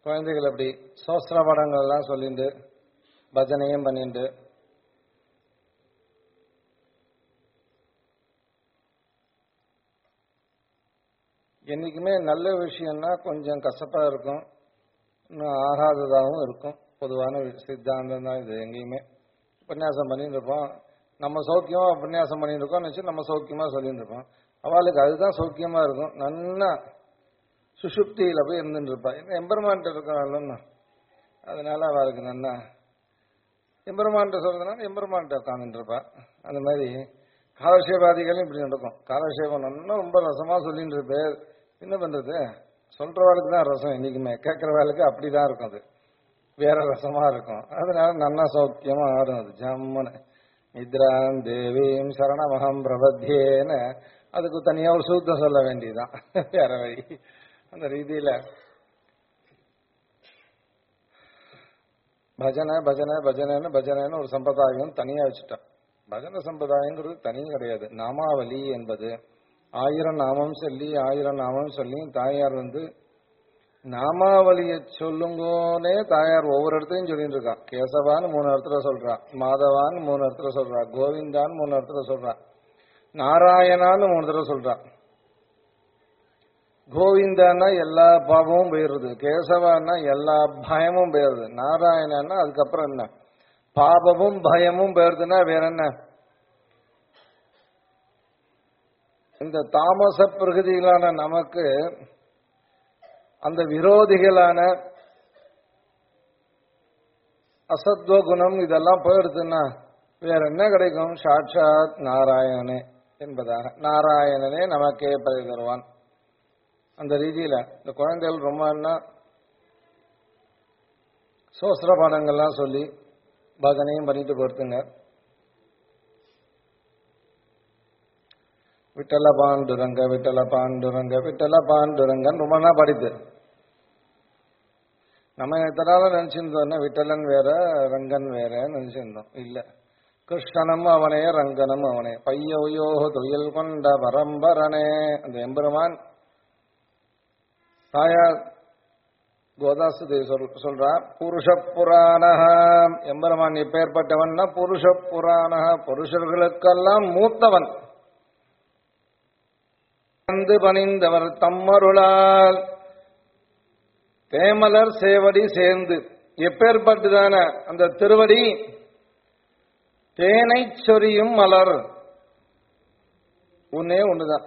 குழந்தைகள் அப்படி சோஸ்திர படங்கள்லாம் சொல்லிட்டு பஜனையும் பண்ணிட்டு என்னைக்குமே நல்ல விஷயம்னா கொஞ்சம் கசப்பா இருக்கும் இன்னும் ஆகாததாகவும் இருக்கும் பொதுவான வி- சித்தாந்தம் தான் இது எங்கேயுமே உபன்யாசம் பண்ணிட்டு இருப்போம் நம்ம சௌக்கியமா உபன்யாசம் பண்ணிட்டு இருக்கோம் நினைச்சு நம்ம சௌக்கியமா சொல்லிட்டு இருப்போம் அவளுக்கு அதுதான் சௌக்கியமா இருக்கும் நன்னா சுஷுப்தியில போய் இருந்துட்டு இருப்பா ஏன்னா எம்பெருமான்ட்ட இருக்கிறாள் அதனால அவளுக்கு நன்னா எம்பெருமான்ட்ட சொல்றதுனால எம்பெருமான்ட்ட உட்காந்துட்டு இருப்பா அந்த மாதிரி காலக்ஷேபாதிகளும் இப்படி நடக்கும் காலக்ஷேபம் நல்லா ரொம்ப ரசமா சொல்லிட்டு இருப்பே என்ன பண்றது சொல்றவாளுக்கு தான் ரசம் என்னைக்குமே கேட்கறவாளுக்கு அப்படிதான் இருக்கும் அது வேற ரசமா இருக்கும் அதனால நல்லா சௌக்கியமா ஆடும் அது ஜம்முன்னு நித்ராம் தேவீம் சரணமகம் பிரபத்தியேன்னு அதுக்கு தனியா ஒரு சூத்தம் சொல்ல வேண்டியதுதான் வேற வழி அந்த ரீதியில பஜனை பஜனை பஜனைன்னு பஜனைன்னு ஒரு சம்பிரதாயம் தனியா வச்சுட்டான் பஜனை சம்பிரதாயங்கிறது தனி கிடையாது நாமாவலி என்பது ஆயிரம் நாமம் சொல்லி ஆயிரம் நாமம் சொல்லி தாயார் வந்து நாமாவலியை சொல்லுங்கோனே தாயார் ஒவ்வொரு இடத்துலையும் சொல்லிட்டு இருக்கா கேசவான்னு மூணு இடத்துல சொல்றா மாதவான்னு மூணு இடத்துல சொல்றா கோவிந்தான்னு மூணு இடத்துல சொல்றா நாராயணான்னு மூணு தடவை சொல்றா கோவிந்தான்னா எல்லா பாவமும் போயிடுறது கேசவான்னா எல்லா பயமும் போயிடுறது நாராயணன்னா அதுக்கப்புறம் என்ன பாபமும் பயமும் போயிடுதுன்னா வேற என்ன இந்த தாமச பிரகதிகளான நமக்கு அந்த விரோதிகளான அசத்வ குணம் இதெல்லாம் போயிடுதுன்னா வேற என்ன கிடைக்கும் சாட்சாத் நாராயணனே என்பதாக நாராயணனே நமக்கே பதவி தருவான் அந்த ரீதியில இந்த குழந்தைகள் ரொம்ப என்ன சோஸ்திர பாடங்கள்லாம் சொல்லி பஜனையும் பண்ணிட்டு பொறுத்துங்க விட்டல பாண்டுரங்க விட்டல பாண்டுரங்க விட்டல பாண்டுரங்கன்னு ரொம்ப நாள் படித்து நம்ம எத்தனால நினைச்சிருந்தோம்னா விட்டலன் வேற ரங்கன் வேற நினைச்சிருந்தோம் இல்ல கிருஷ்ணனும் அவனே ரங்கனும் அவனே பையோயோ தொழில் கொண்ட பரம்பரனே அந்த எம்பெருமான் தாயார் கோதாசுதேவி சொல் சொல்றா புருஷ புராணக எம்பெருமான் எப்பேற்பட்டவன்னா புருஷ புராணக புருஷர்களுக்கெல்லாம் மூத்தவன் வந்து பணிந்தவர் தம்மருளால் தேமலர் சேவடி சேர்ந்து எப்பேற்பட்டதான அந்த திருவடி தேனை சொரியும் மலர் ஒன்னே ஒண்ணுதான்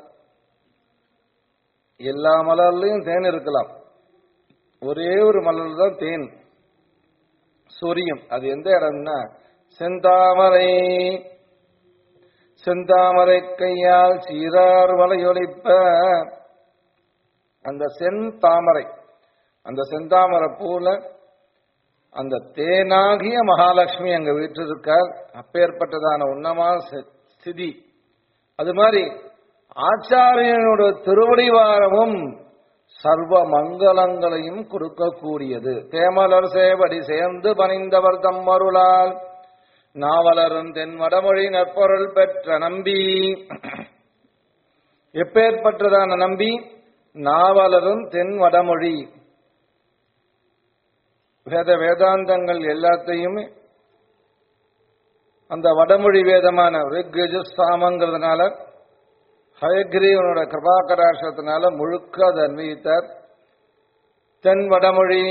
எல்லா மலர்லயும் தேன் இருக்கலாம் ஒரே ஒரு மலர் தான் தேன் சொரியும் அது எந்த இடம்னா செந்தாமரை செந்தாமரை கையால் சீரார் வலையொலிப்ப அந்த செந்தாமரை அந்த செந்தாமரை பூல அந்த தேனாகிய மகாலட்சுமி அங்க வீட்டு இருக்கார் அப்பேற்பட்டதான உன்னமான சி- ஸ்திதி அது மாதிரி ஆச்சாரியனோட திருவடிவாரமும் சர்வ மங்களங்களையும் கொடுக்கக்கூடியது தேமலர் சேவடி சேர்ந்து பணிந்தவர் தம்மருளால் நாவலரும் தென் வடமொழி நற்பொருள் பெற்ற நம்பி எப்பேற்பட்டதான நம்பி நாவலரும் தென் வடமொழி வேத வேதாந்தங்கள் எல்லாத்தையுமே அந்த வடமொழி வேதமான ரிக்யஜுஸ்தாமங்கிறதுனால ஹயக்ரீவனோட கிருபாகராசத்தினால முழுக்க அதை அன்வயித்தார் தென் வடமொழி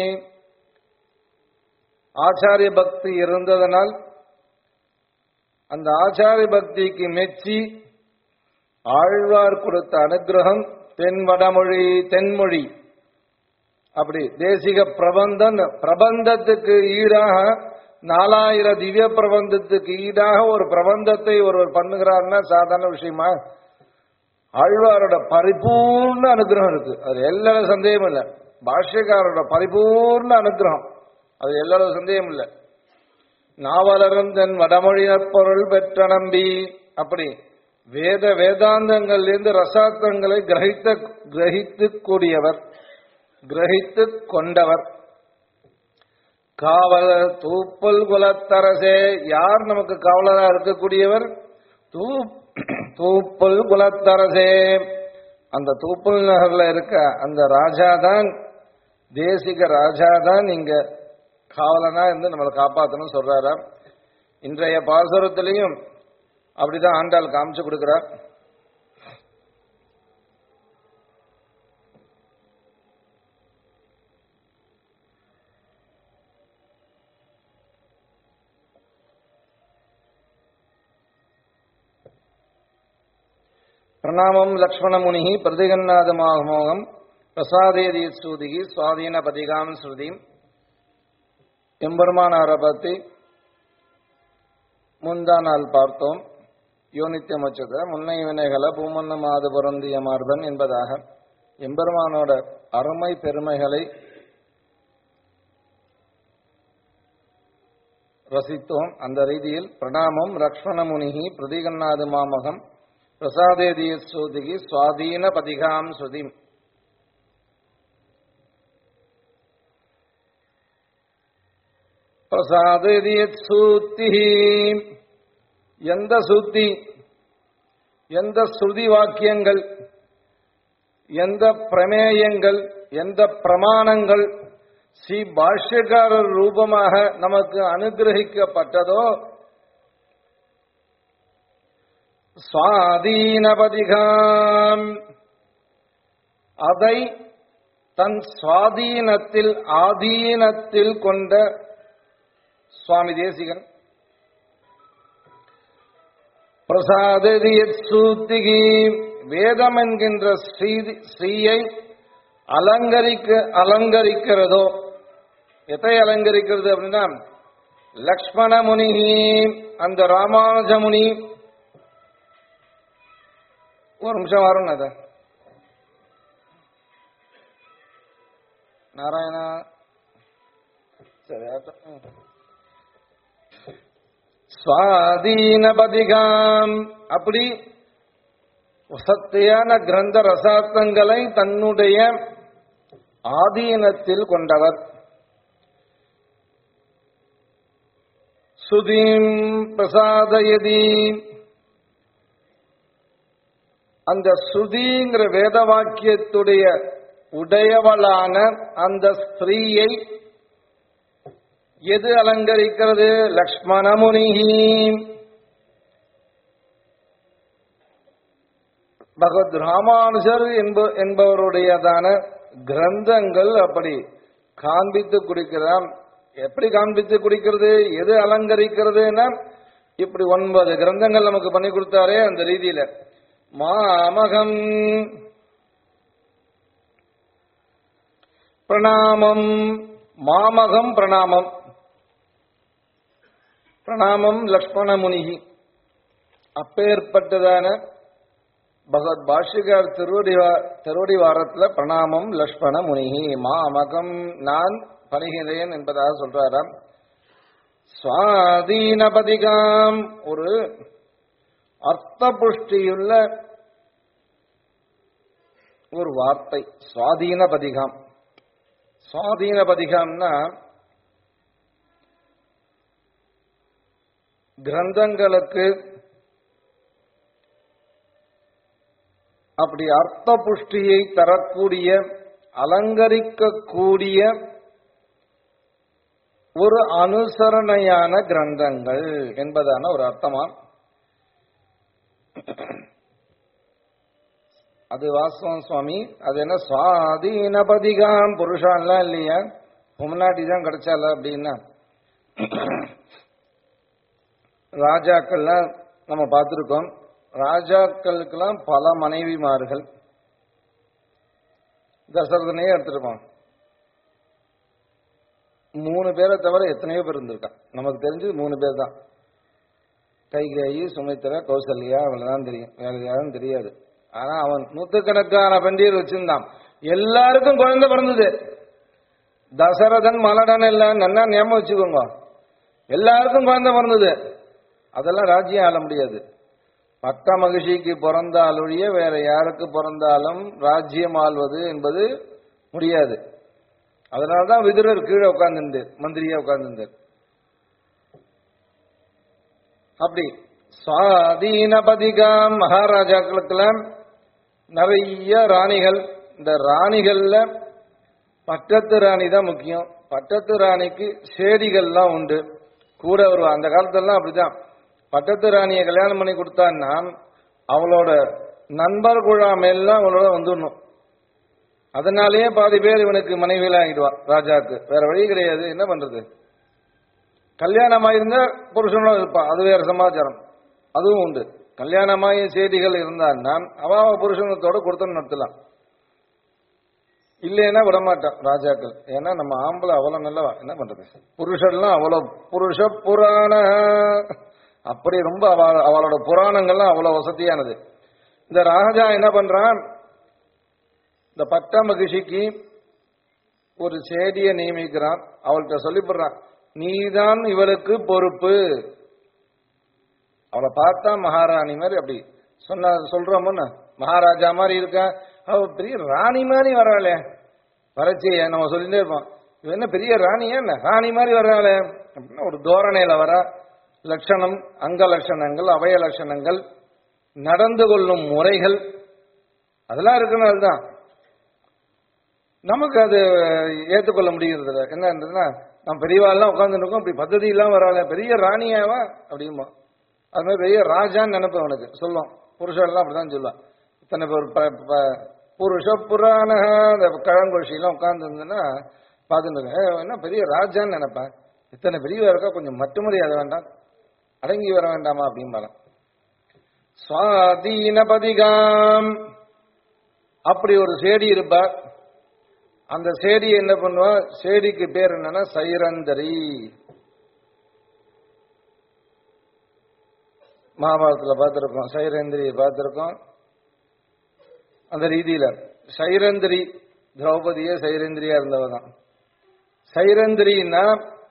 ஆச்சாரிய பக்தி இருந்ததனால் அந்த ஆச்சாரிய பக்திக்கு மெச்சி ஆழ்வார் கொடுத்த அனுகிரகம் தென் வடமொழி தென்மொழி அப்படி தேசிக பிரபந்தம் பிரபந்தத்துக்கு ஈடாக நாலாயிரம் திவ்ய பிரபந்தத்துக்கு ஈடாக ஒரு பிரபந்தத்தை ஒருவர் பண்ணுகிறார்னா சாதாரண விஷயமா ஆழ்வாரோட பரிபூர்ண அனுகிரகம் இருக்கு அது எல்லா சந்தேகம் இல்லை பாஷ்யக்காரோட பரிபூர்ண அனுகிரகம் அது எல்லா சந்தேகம் இல்லை நாவலரும் தன் வடமொழியினர் பொருள் பெற்ற நம்பி அப்படி வேத வேதாந்தங்களிலிருந்து ரசாத்தங்களை கிரகித்த கிரகித்து கூடியவர் கிரகித்து கொண்டவர் காவலர் தூப்பல் குலத்தரசே யார் நமக்கு காவலரா இருக்கக்கூடியவர் தூ தூப்பல் குலத்தரசே அந்த தூப்பல் நகர்ல இருக்க அந்த ராஜா தான் தேசிக ராஜா தான் இங்க காவலனா இருந்து நம்மளை காப்பாற்றணும் சொல்றாராம் இன்றைய பாசுரத்திலையும் அப்படிதான் ஆண்டாள் காமிச்சு கொடுக்கிறார் பிரணாமம் லக்ஷ்மணமுனி பிரதிகநாதமாகமோகம் பிரசாதேதி ஸ்ருதிகி சுவாதீன பதிகாம் ஸ்ருதிம் எம்பெருமானாரை பற்றி முந்தா நாள் பார்த்தோம் யோனித்தியம் வச்சத முன்னை வினைகளை பூமன்ன மாது பொருந்திய மார்பன் என்பதாக எம்பெருமானோட அருமை பெருமைகளை ரசித்தோம் அந்த ரீதியில் பிரணாமம் லக்ஷ்மணமுனிகி பிரதிகநாத மாமகம் பிரசாதேதிய ஸ்ருதிகி சுவாதீன பதிகாம் ஸ்ருதிம் பிரசாதேதிய சூத்தி எந்த சூத்தி எந்த ஸ்ருதி வாக்கியங்கள் எந்த பிரமேயங்கள் எந்த பிரமாணங்கள் ஸ்ரீ பாஷ்யக்காரர் ரூபமாக நமக்கு அனுகிரகிக்கப்பட்டதோ சுவாதீனபதிகாம் அதை தன் சுவாதீனத்தில் ஆதீனத்தில் கொண்ட சுவாமி தேசிகன் பிரசாதியத் சூத்திகி வேதம் என்கின்ற ஸ்ரீ ஸ்ரீயை அலங்கரிக்க அலங்கரிக்கிறதோ எதை அலங்கரிக்கிறது அப்படின்னா லக்ஷ்மண முனிகி அந்த ராமானுஜ முனி ஒரு நிமிஷம் வரும் அத நாராயணா சரி ஆகட்டும். சுவாதீனபதிகாம் அப்படி சத்தியான கிரந்த ரசார்த்தங்களை தன்னுடைய ஆதீனத்தில் கொண்டவர் சுதீம் பிரசாதயதி அந்த சுதிங்கிற வேத வாக்கியத்துடைய உடையவளான அந்த ஸ்திரீயை எது அலங்கரிக்கிறது லக்ஷ்மணமுனிகி பகவத் ராமானுஜர் என்ப என்பவருடையதான கிரந்தங்கள் அப்படி காண்பித்து குடிக்கிறார் எப்படி காண்பித்து குடிக்கிறது எது அலங்கரிக்கிறதுன்னா இப்படி ஒன்பது கிரந்தங்கள் நமக்கு பண்ணி கொடுத்தாரே அந்த ரீதியில மாமகம் பிரணாமம் மாமகம் பிரணாமம் பிரணாமம் லக்ஷ்மண முனிகி அப்பேற்பட்டதான பகவத் பாஷ்யகார் திருவடி வா- திருவடி வாரத்துல பிரணாமம் லக்ஷ்மண முனிகி மாமகம் நான் பணிகிறேன் என்பதாக சொல்றாராம் சுவாதீனபதிகாம் ஒரு அர்த்த புஷ்டியுள்ள ஒரு வார்த்தை சுவாதீன பதிகாம் சுவாதீன பதிகாம்னா கிரந்தங்களுக்கு அப்படி அர்த்த புஷ்டியை தரக்கூடிய அலங்கரிக்கக்கூடிய ஒரு அனுசரணையான கிரந்தங்கள் என்பதான ஒரு அர்த்தமாம் அது வாஸ்தவம் சுவாமி அது என்ன சுவாதீனபதிகாம் புருஷான்லாம் இல்லையா முன்னாடி தான் கிடைச்சால அப்படின்னா ராஜாக்கள்லாம் நம்ம பார்த்துருக்கோம் ராஜாக்களுக்கெல்லாம் பல மனைவிமார்கள் தசரதனையே எடுத்துருப்போம் மூணு பேரை தவிர எத்தனையோ பேர் இருந்திருக்கான் நமக்கு தெரிஞ்சது மூணு பேர் தான் கைகேயி சுமித்திரா கௌசல்யா அவ்வளவுதான் தெரியும் வேற யாரும் தெரியாது ஆனா அவன் நூத்துக்கணக்கான பண்டிகர் வச்சிருந்தான் எல்லாருக்கும் குழந்தை பிறந்தது தசரதன் மலடன் எல்லாம் நன்னா ஞாபகம் வச்சுக்கோங்க எல்லாருக்கும் குழந்தை பிறந்தது அதெல்லாம் ராஜ்யம் ஆள முடியாது பட்ட மகிழ்ச்சிக்கு பிறந்தால் ஒழிய வேற யாருக்கு பிறந்தாலும் ராஜ்யம் ஆள்வது என்பது முடியாது அதனாலதான் விதுரர் கீழே உட்கார்ந்துருந்தார் மந்திரியா உட்கார்ந்துருந்தார் அப்படி சுவாதீனபதிகாம் மகாராஜாக்களுக்கெல்லாம் நிறைய ராணிகள் இந்த ராணிகள்ல பட்டத்து ராணி தான் முக்கியம் பட்டத்து ராணிக்கு சேடிகள்லாம் உண்டு கூட வருவா அந்த காலத்துலலாம் அப்படிதான் பட்டத்து ராணியை கல்யாணம் பண்ணி கொடுத்தான்னா அவளோட நண்பர் குழாம் எல்லாம் அவளோட வந்துடணும் அதனாலேயே பாதி பேர் இவனுக்கு மனைவியில ஆகிடுவா ராஜாக்கு வேற வழி கிடையாது என்ன பண்றது கல்யாணமாயிருந்தா புருஷனோட இருப்பான் அது வேற சமாச்சாரம் அதுவும் உண்டு கல்யாணமாய செய்திகள் இருந்தான்னா அவ அவ புருஷனத்தோட கொடுத்து நடத்தலாம் இல்லைன்னா விடமாட்டான் ராஜாக்கள் ஏன்னா நம்ம ஆம்பளை அவ்வளவு நல்லவா என்ன பண்றது புருஷன்லாம் அவ்வளவு புருஷ புராண அப்படி ரொம்ப அவ அவளோட புராணங்கள்லாம் அவ்வளவு வசதியானது இந்த ராஜா என்ன பண்றான் இந்த பட்ட மகிழ்ச்சிக்கு ஒரு சேதியை நியமிக்கிறான் அவள்கிட்ட சொல்லிப்படுறான் நீதான் இவளுக்கு பொறுப்பு அவளை பார்த்தா மகாராணி மாதிரி அப்படி சொன்ன சொல்றோம்னு மகாராஜா மாதிரி இருக்கா அவ பெரிய ராணி மாதிரி வராளே வரச்சி நம்ம சொல்லிட்டே இருப்போம் இவ என்ன பெரிய ராணியா என்ன ராணி மாதிரி வர்றாளே அப்படின்னா ஒரு தோரணையில வர லட்சணம் அங்க லட்சணங்கள் அவய லட்சணங்கள் நடந்து கொள்ளும் முறைகள் அதெல்லாம் இருக்கணும் தான் நமக்கு அது ஏற்றுக்கொள்ள முடிகிறது இல்லை என்னன்றதுன்னா நம்ம பெரியவாள்லாம் உட்காந்துட்டு இருக்கோம் இப்படி பദ്ധதி எல்லாம் வராத பெரிய ராணியாவா அப்படிமா அது மாதிரி பெரிய ராஜான்னு நினைப்பேன் அவனுக்கு சொல்லும் புருஷன்லாம் அப்படிதான் சொல்லுவான் இத்தனை பேர் ப- ப- புருஷ புராண அந்த கழங்கொழிலாம் உட்கார்ந்து இருந்ததுன்னா பார்த்துட்டு இருக்கேன். ஏய், என்ன பெரிய ராஜான்னு நினைப்பேன் இத்தனை பெரியவா இருக்கா கொஞ்சம் மட்டுமரியாதை வேண்டாம் அடங்கி வர வேண்டாமா அப்படிம்பாங்க சுவாதீன பதிகாம் அப்படி ஒரு சேடி இருப்பார் அந்த சேடி என்ன பண்ணுவா சேடிக்கு பேர் என்னன்னா சைரந்தரி மகாபாரதத்துல பார்த்திருக்கோம் சைரந்திரியை பார்த்திருக்கோம் அந்த ரீதியில சைரந்திரி திரௌபதியே சைரந்திரியா இருந்தவ தான் சைரந்திரின்னா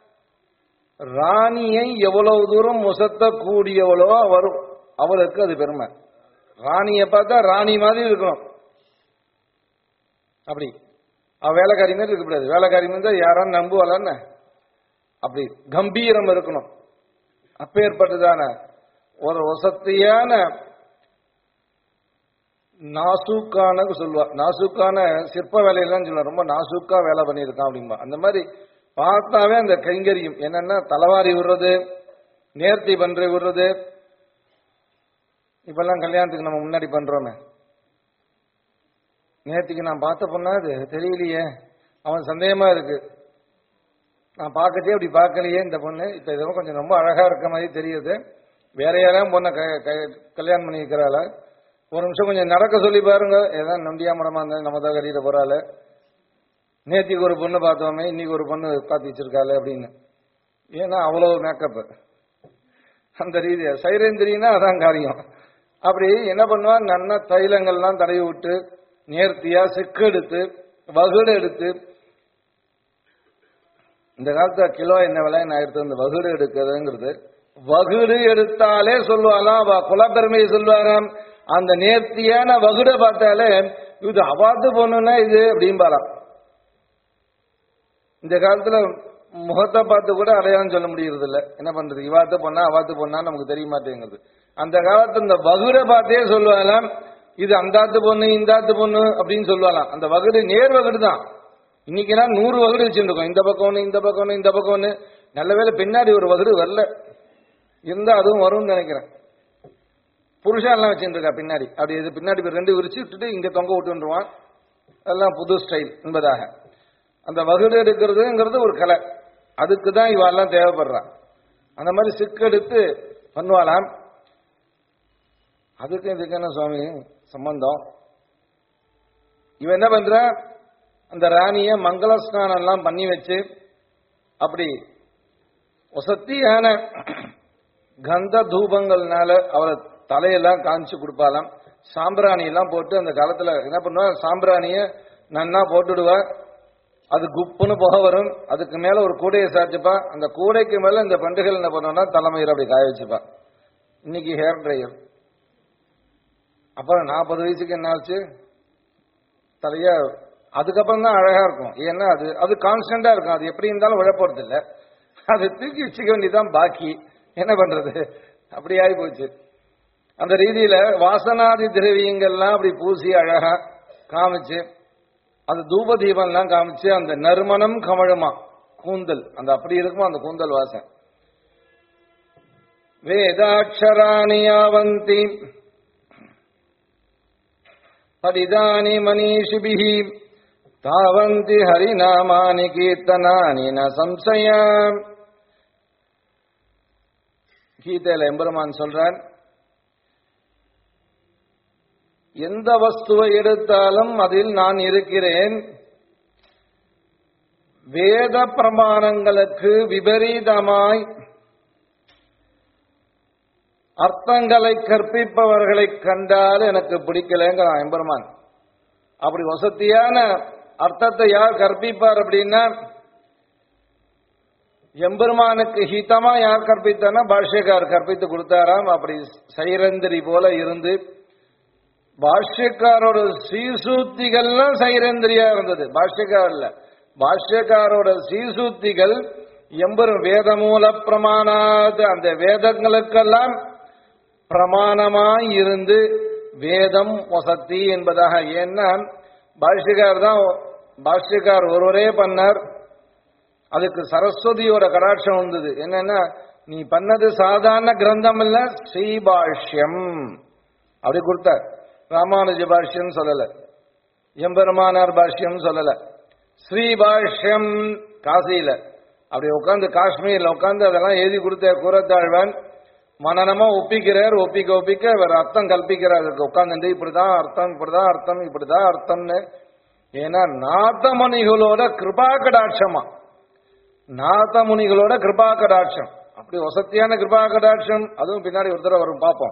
ராணியை எவ்வளவு தூரம் முசத்த கூடியவளோ வரும் அவளுக்கு அது பெருமை ராணியை பார்த்தா ராணி மாதிரி இருக்கணும் அப்படி அவ வேலைக்காரி மாதிரி இருக்கக்கூடாது வேலைக்காரி மாதிரி இருந்தா யாரான்னு நம்புவாளான்னு அப்படி கம்பீரம் இருக்கணும் அப்பேற்பட்டதான ஒரு வசத்தியான நாசூக்கான சொல்லுவா நாசூக்கான சிற்ப வேலையெல்லாம் சொல்லுவா ரொம்ப நாசூக்கா வேலை பண்ணியிருக்கான் அப்படிம்பா அந்த மாதிரி பார்த்தாவே அந்த கைங்கரியம் என்னன்னா தலவாரி விடுறது நேர்த்தி பண்ற விடுறது இப்பெல்லாம் கல்யாணத்துக்கு நம்ம முன்னாடி பண்றோமே நேத்திக்கு நான் பார்த்த பொண்ணா அது தெரியலையே அவன் சந்தேகமா இருக்கு நான் பார்க்கச்சே அப்படி பார்க்கலையே இந்த பொண்ணு இப்ப இதுவும் கொஞ்சம் ரொம்ப அழகா இருக்க மாதிரி தெரியுது வேற யாரையும் பொண்ணை க- க- கல்யாணம் பண்ணி வைக்கிறாள ஒரு நிமிஷம் கொஞ்சம் நடக்க சொல்லி பாருங்க ஏதாவது நொண்டியா மடமா இருந்தா நம்ம தான் கட்டிட்டு போறாள் நேத்திக்கு ஒரு பொண்ணு பார்த்தோமே இன்னைக்கு ஒரு பொண்ணு பார்த்து வச்சிருக்காளே அப்படின்னு ஏன்னா அவ்வளவு மேக்கப் அந்த ரீதியா சைரேந்திரின்னா அதான் காரியம் அப்படி என்ன பண்ணுவா நன்ன தைலங்கள்லாம் தடவி விட்டு நேர்த்தியா சிக்கு எடுத்து வகுடு எடுத்து இந்த காலத்துல கிலோ என்ன விலை நான் எடுத்து இந்த வகுடு எடுக்கிறதுங்கிறது வகுடு எடுத்தாலே சொல்லுவாளாம் அவ குலப்பெருமையை சொல்லுவாராம் அந்த நேர்த்தியான வகுடை பார்த்தாலே இது அவாத்து பொண்ணுன்னா இது அப்படிம்பாராம் இந்த காலத்துல முகத்தை பார்த்து கூட அடையாளம் சொல்ல முடியறது இல்ல என்ன பண்றது இவாத்து பொண்ணா அவாத்து பொண்ணா நமக்கு தெரிய மாட்டேங்குது அந்த காலத்து இந்த வகுடை பார்த்தே சொல்லுவாளாம் இது அந்தாத்து பொண்ணு இந்தாத்து பொண்ணு அப்படின்னு சொல்லுவாளாம் அந்த வகுடு நேர் வகுடு தான் இன்னைக்கெல்லாம் நூறு வகுடு வச்சுருக்கோம் இந்த பக்கம் ஒண்ணு இந்த பக்கம் ஒண்ணு இந்த பக்கம் ஒண்ணு நல்ல வேளை பின்னாடி ஒரு வகுடு வரல இருந்தா அதுவும் வரும்னு நினைக்கிறேன் புருஷன் எல்லாம் வச்சுருக்கா பின்னாடி அப்படி இது பின்னாடி இப்படி ரெண்டு விரிச்சு விட்டுட்டு இங்க தொங்க விட்டுருவான் அதெல்லாம் புது ஸ்டைல் என்பதாக அந்த வகுடு எடுக்கிறதுங்கிறது ஒரு கலை அதுக்கு தான் இவெல்லாம் தேவைப்படுறா அந்த மாதிரி சிக்கெடுத்து பண்ணுவாளாம் அதுக்கு இதுக்கு என்ன சுவாமி சம்பந்தம் இவன் என்ன பண்ற அந்த ராணிய மங்கள ஸ்நானம் எல்லாம் பண்ணி வச்சு அப்படி வசத்தியான கந்த தூபங்கள்னால அவளை தலையெல்லாம் காமிச்சு கொடுப்பாளாம் சாம்பிராணி எல்லாம் போட்டு அந்த காலத்துல என்ன பண்ணுவா சாம்பிராணிய நன்னா போட்டுடுவா அது குப்புன்னு புக வரும் அதுக்கு மேல ஒரு கூடையை சாய்ச்சிப்பா அந்த கூடைக்கு மேல இந்த பண்டுகள் என்ன பண்ணுவோம்னா தலைமையில் அப்படி காய வச்சுப்பா இன்னைக்கு ஹேர் ட்ரையர் அப்புறம் நாற்பது வயசுக்கு என்ன ஆச்சு தலையா அதுக்கப்புறம் தான் அழகா இருக்கும் ஏன்னா அது அது கான்ஸ்டன்டா இருக்கும் அது எப்படி இருந்தாலும் விழப்போறது இல்ல அது தூக்கி வச்சுக்க வேண்டியதுதான் பாக்கி என்ன பண்றது அப்படி ஆகி போச்சு அந்த ரீதியில வாசனாதி திரவியங்கள்லாம் அப்படி பூசி அழகா காமிச்சு அது தூப தீபம்லாம் காமிச்சு அந்த நறுமணம் கமழுமா கூந்தல் அந்த அப்படி இருக்குமா அந்த கூந்தல் வாசம் வேதாட்சராணி யாவந்தி படிதானி மனிஷிபிஹி தாவந்தி ஹரிநாமானி கீர்த்தனானி ந சம்சய கீதையில எம்பெருமான் சொல்றார் எந்த வஸ்துவை எடுத்தாலும் அதில் நான் இருக்கிறேன் வேத பிரமாணங்களுக்கு விபரீதமாய் அர்த்தங்களை கற்பிப்பவர்களை கண்டால் எனக்கு பிடிக்கலங்கிறான் எம்பெருமான் அப்படி வசதியான அர்த்தத்தை யார் கற்பிப்பார் அப்படின்னா எம்பெருமானுக்கு ஹிதமா யார் கற்பித்தானா பாஷ்யக்கார் கற்பித்து கொடுத்தாராம் அப்படி சைரந்திரி போல இருந்து பாஷ்யக்காரோட சீசூத்திகள்லாம் சைரந்திரியா இருந்தது பாஷ்யக்காரல்ல பாஷ்யக்காரோட சீசூத்திகள் எம்பெரும் வேத மூல பிரமாணாது அந்த வேதங்களுக்கெல்லாம் பிரமாணமாய் இருந்து வேதம் வசத்தி என்பதாக ஏன்னா பாஷ்யக்கார் தான் பாஷ்யக்கார் ஒருவரே பண்ணார் அதுக்கு சரஸ்வதியோட கடாட்சம் வந்தது என்னன்னா நீ பண்ணது சாதாரண கிரந்தம் இல்ல ஸ்ரீபாஷ்யம் அப்படி கொடுத்தார் ராமானுஜ பாஷ்யம் சொல்லல எம்பெருமானார் பாஷ்யம் சொல்லல ஸ்ரீபாஷ்யம் காசியில அப்படி உட்காந்து காஷ்மீர்ல உட்காந்து அதெல்லாம் எழுதி கொடுத்த கூறத்தாழ்வன் மனநமா ஒப்பிக்கிறார் ஒப்பிக்க ஒப்பிக்க அவர் அர்த்தம் கல்பிக்கிறார் அதுக்கு உட்காந்துட்டு இப்படிதான் அர்த்தம் இப்படிதான் அர்த்தம் இப்படிதான் அர்த்தம்னு ஏன்னா நாதமுனிகளோட கிருபா கடாட்சமா நாதமுனிகளோட கிருபா கடாட்சம் அப்படி வசத்தியான கிருபா கடாட்சம் அதுவும் பின்னாடி ஒரு தடவை வரும் பார்ப்போம்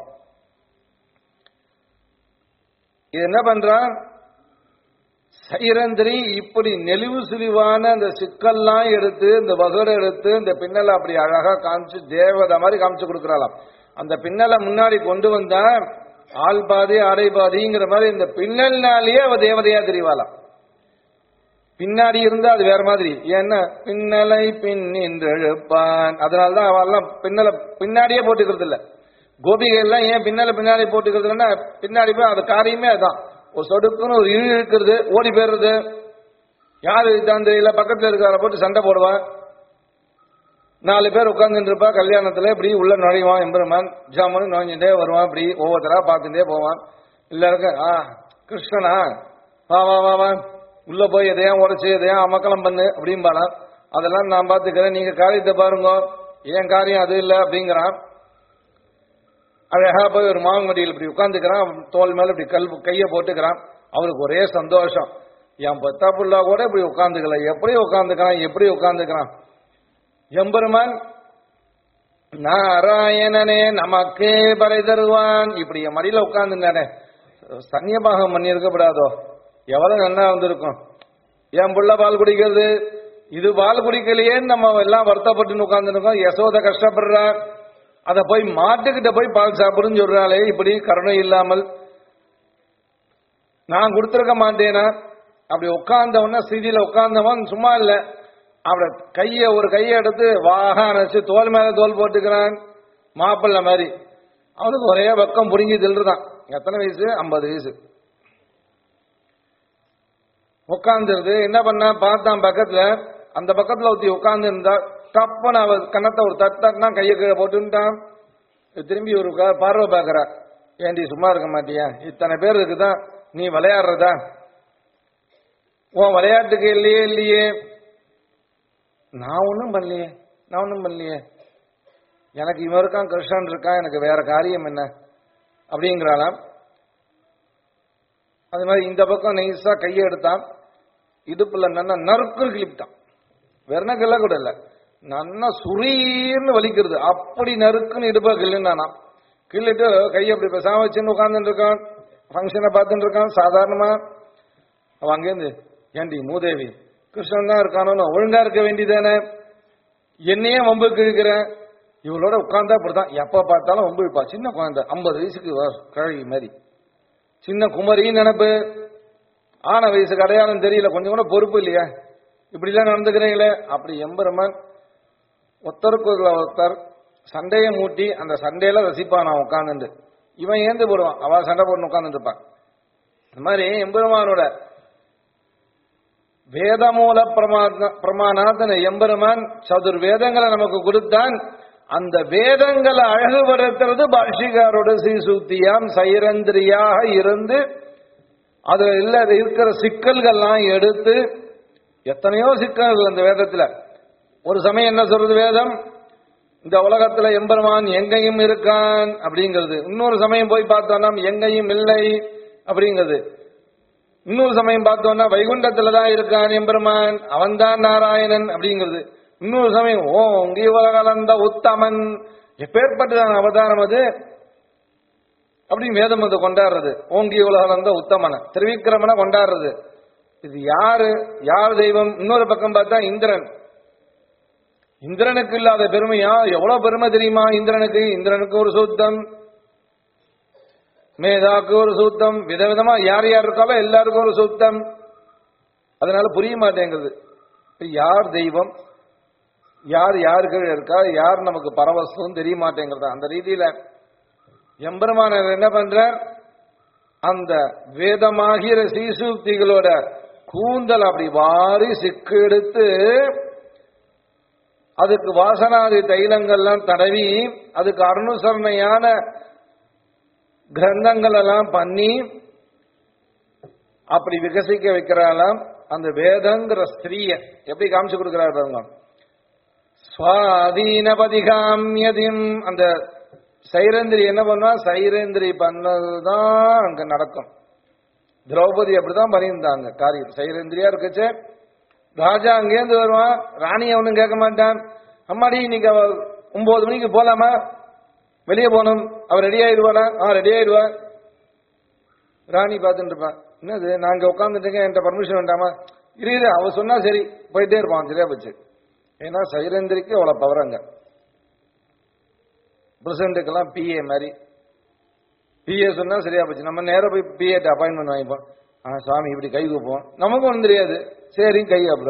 இது என்ன பண்றான் சைரந்திரி இப்படி நெளிவு சுழிவான அந்த சிக்கல்லாம் எடுத்து இந்த வகுரை எடுத்து இந்த பின்னலை அப்படி அழகா காமிச்சு தேவதை மாதிரி காமிச்சு கொடுக்கறாளாம் அந்த பின்னலை முன்னாடி கொண்டு வந்தா ஆள் பாதி ஆடை பாதிங்கிற மாதிரி இந்த பின்னல்னாலேயே அவ தேவதையா தெரியவாளாம் பின்னாடி இருந்தா அது வேற மாதிரி ஏன்னா பின்னலை பின்னின்று எழுப்பான் அதனாலதான் அவெல்லாம் பின்னலை பின்னாடியே போட்டுக்கிறது இல்ல கோபிகை எல்லாம் ஏன் பின்னல பின்னாடி போட்டுக்கிறது இல்லைன்னா பின்னாடி போய் அது காரியமே அதான் ஒரு சொடுக்குன்னு ஒரு இழு இழுக்கிறது ஓடி போயிடுறது யாரு இதான் தெரியல பக்கத்துல இருக்கிற போட்டு சண்டை போடுவான் நாலு பேர் உட்கார்ந்துட்டு இருப்பா கல்யாணத்துல இப்படி உள்ள நுழைவான் எம்பெருமான் ஜாமுன்னு நுழைஞ்சுட்டே வருவான் இப்படி ஒவ்வொருத்தரா பார்த்துட்டே போவான் இல்ல இருக்க ஆ கிருஷ்ணனா வா வா வா வா உள்ள போய் எதையா உரைச்சு எதையா அமக்கலம் பண்ணு அப்படிம்பானா அதெல்லாம் நான் பார்த்துக்கிறேன் நீங்க காரியத்தை பாருங்க ஏன் காரியம் அது இல்லை அப்படிங்கிறான் அழகா போய் ஒரு மாங்கடியில் இப்படி உட்காந்துக்கிறான் தோல் மேல இப்படி கல் கைய போட்டுக்கிறான் அவருக்கு ஒரே சந்தோஷம் என் பத்தா புள்ளா கூட இப்படி உட்காந்துக்கல எப்படி உட்காந்துக்கிறான் எப்படி உட்காந்துக்கிறான் எம்பெருமான் நாராயணனே நமக்கே பறை தருவான் இப்படி என் மடியில உட்காந்துட்டானே சன்னியபாகம் பண்ணி இருக்கப்படாதோ எவ்வளவு நல்லா வந்திருக்கும் என் புள்ள பால் குடிக்கிறது இது பால் குடிக்கலையேன்னு நம்ம எல்லாம் வருத்தப்பட்டு உட்காந்துருக்கோம் யசோத கஷ்டப்படுறா அத போய் மாட்டுக்கிட்ட போய் பால் சாப்பிடுன்னு சொல்றாளே இப்படி கருணை இல்லாமல் நான் கொடுத்துருக்க மாட்டேனா அப்படி உட்கார்ந்தவன சீதியில உட்கார்ந்தவன் சும்மா இல்ல அவட கைய ஒரு கையை எடுத்து வாகா நினைச்சு தோல் மேல தோல் போட்டுக்கிறான் மாப்பிள்ள மாதிரி அவனுக்கு ஒரே பக்கம் புடுங்கி தில்றான் எத்தனை வயசு ஐம்பது வயசு உட்காந்துருது என்ன பண்ண பார்த்தான் பக்கத்துல அந்த பக்கத்துல ஒருத்தி உட்கார்ந்து இருந்தா டப்பன அவ கன்னத்தை ஒரு தட்டா கையை கீழே போட்டுட்டான் திரும்பி ஒரு க- பார்வை பாக்குறா ஏண்டி சும்மா இருக்க மாட்டியா இத்தனை பேர் இருக்குதான் நீ விளையாடுறதா உன் விளையாட்டுக்கு இல்லையே இல்லையே நான் ஒன்றும் பண்ணலையே நான் ஒன்றும் பண்ணலையே எனக்கு இவன் இருக்கான் கிருஷ்ணன் இருக்கான் எனக்கு வேற காரியம் என்ன அப்படிங்கிறாளாம் அது மாதிரி இந்த பக்கம் நைஸா கையை எடுத்தான் இடுப்புல நன்னா நறுக்குன்னு கிளிப்பிட்டான் வெறும் கூட இல்ல நன்னா சுரீர்னு வலிக்கிறது அப்படி நறுக்குன்னு இடுப்ப கிள்ளுனானா கிள்ளிட்டு கையை அப்படி பேசாம வச்சுன்னு உட்கார்ந்துட்டு இருக்கான் ஃபங்க்ஷனை பார்த்துட்டு இருக்கான் சாதாரணமா அவன் அங்கேருந்து ஏண்டி மூதேவி கிருஷ்ணன் தான் இருக்கானோ ஒழுங்கா இருக்க வேண்டியதானே என்னையே வம்புக்கு இழுக்கிறேன் இவளோட உட்கார்ந்தா அப்படிதான் எப்ப பார்த்தாலும் வம்பு இழுப்பா சின்ன குழந்தை ஐம்பது வயசுக்கு வ- கழகி மாதிரி சின்ன குமரின்னு நினைப்பு ஆன வயசுக்கு அடையாளம் தெரியல கொஞ்சம் கூட பொறுப்பு இல்லையா இப்படிலாம் நடந்துக்கிறீங்களே அப்படி எம்பெருமான் ஒருத்தருக்கு ஒருத்தர் சண்டையை மூட்டி அந்த சண்டையில ரசிப்பான் நான் உட்காந்துட்டு இவன் ஏந்து போடுவான் அவ சண்டை போட்டு உட்காந்துட்டு இருப்பான் இந்த மாதிரி எம்பெருமானோட வேதமூல பிரமா பிரமாணாத்தன எம்பெருமான் சதுர் வேதங்களை நமக்கு கொடுத்தான் அந்த வேதங்களை அழகுபடுத்துறது பாஷிகாரோட ஸ்ரீசூத்தியாம் சைரந்திரியாக இருந்து அதுல இல்ல இருக்கிற சிக்கல்கள்லாம் எடுத்து எத்தனையோ சிக்கல்கள் அந்த வேதத்துல ஒரு சமயம் என்ன சொல்றது வேதம் இந்த உலகத்துல எம்பெருமான் எங்கேயும் இருக்கான் அப்படிங்கிறது இன்னொரு சமயம் போய் பார்த்தோம்னா எங்கேயும் இல்லை அப்படிங்கிறது இன்னொரு சமயம் பார்த்தோம்னா வைகுண்டத்துல தான் இருக்கான் எம்பெருமான் அவன்தான் நாராயணன் அப்படிங்கிறது இன்னொரு சமயம் ஓ உங்க உலகளந்த உத்தமன் எப்பேற்பட்டதான அவதாரம் அது அப்படின்னு வேதம் அது கொண்டாடுறது ஓங்கி உலகளந்த உத்தமன திருவிக்கிரமனை கொண்டாடுறது இது யாரு யார் தெய்வம் இன்னொரு பக்கம் பார்த்தா இந்திரன் இந்திரனுக்கு இல்லாத பெருமையா எவ்வளவு பெருமை தெரியுமா இந்திரனுக்கு இந்திரனுக்கு ஒரு சூத்தம் மேதாக்கு ஒரு சூத்தம் விதவிதமா யார் யார் இருக்காலோ எல்லாருக்கும் ஒரு சூத்தம் அதனால புரிய மாட்டேங்குது இப்ப யார் தெய்வம் யார் யாருக்கு இருக்கா யார் நமக்கு பரவசம் தெரிய மாட்டேங்கிறதா அந்த ரீதியில எம்பெருமானர் என்ன பண்றார் அந்த வேதமாகிற சீசூக்திகளோட கூந்தல் அப்படி வாரி சிக்கு எடுத்து அதுக்கு வாசனாதி தைலங்கள்லாம் தடவி அதுக்கு அருணுசரணையான கிரந்தங்கள் எல்லாம் பண்ணி அப்படி விகசிக்க வைக்கிறாளாம் அந்த வேதங்கிற ஸ்திரீய எப்படி காமிச்சு கொடுக்கிறார் பாருங்க சுவாதீனபதிகாமியதின் அந்த சைரந்திரி என்ன பண்ணுவா சைரந்திரி பண்ணதுதான் அங்க நடக்கும் திரௌபதி அப்படிதான் பண்ணியிருந்தாங்க காரியம் சைரந்திரியா இருக்குச்சு ராஜா அங்கேருந்து வருவான் ராணி அவனும் கேட்க மாட்டான் அம்மாடி இன்னைக்கு அவ ஒன்பது மணிக்கு போலாமா வெளியே போகணும் அவ ரெடி ஆயிடுவாளா ஆ ரெடி ஆயிடுவா ராணி பார்த்துட்டு இருப்பான் என்னது நான் இங்க உட்காந்துட்டு இருக்கேன் என்கிட்ட பர்மிஷன் வேண்டாமா இரு இரு அவ சொன்னா சரி போயிட்டே இருப்பான் சரியா போச்சு ஏன்னா சைரந்திரிக்கு அவ்வளவு பவர் அங்க பிரசிடண்ட்டுக்கெல்லாம் பிஏ மாதிரி பிஏ சொன்னா சரியா போச்சு நம்ம நேரா போய் பிஏட்ட அப்பாயின்மெண்ட் வாங்கிப்போம் ஆ சுவாமி இப்படி கை கூப்போம் நமக்கும் ஒன்றும் தெரியாது சரி கை அப்படி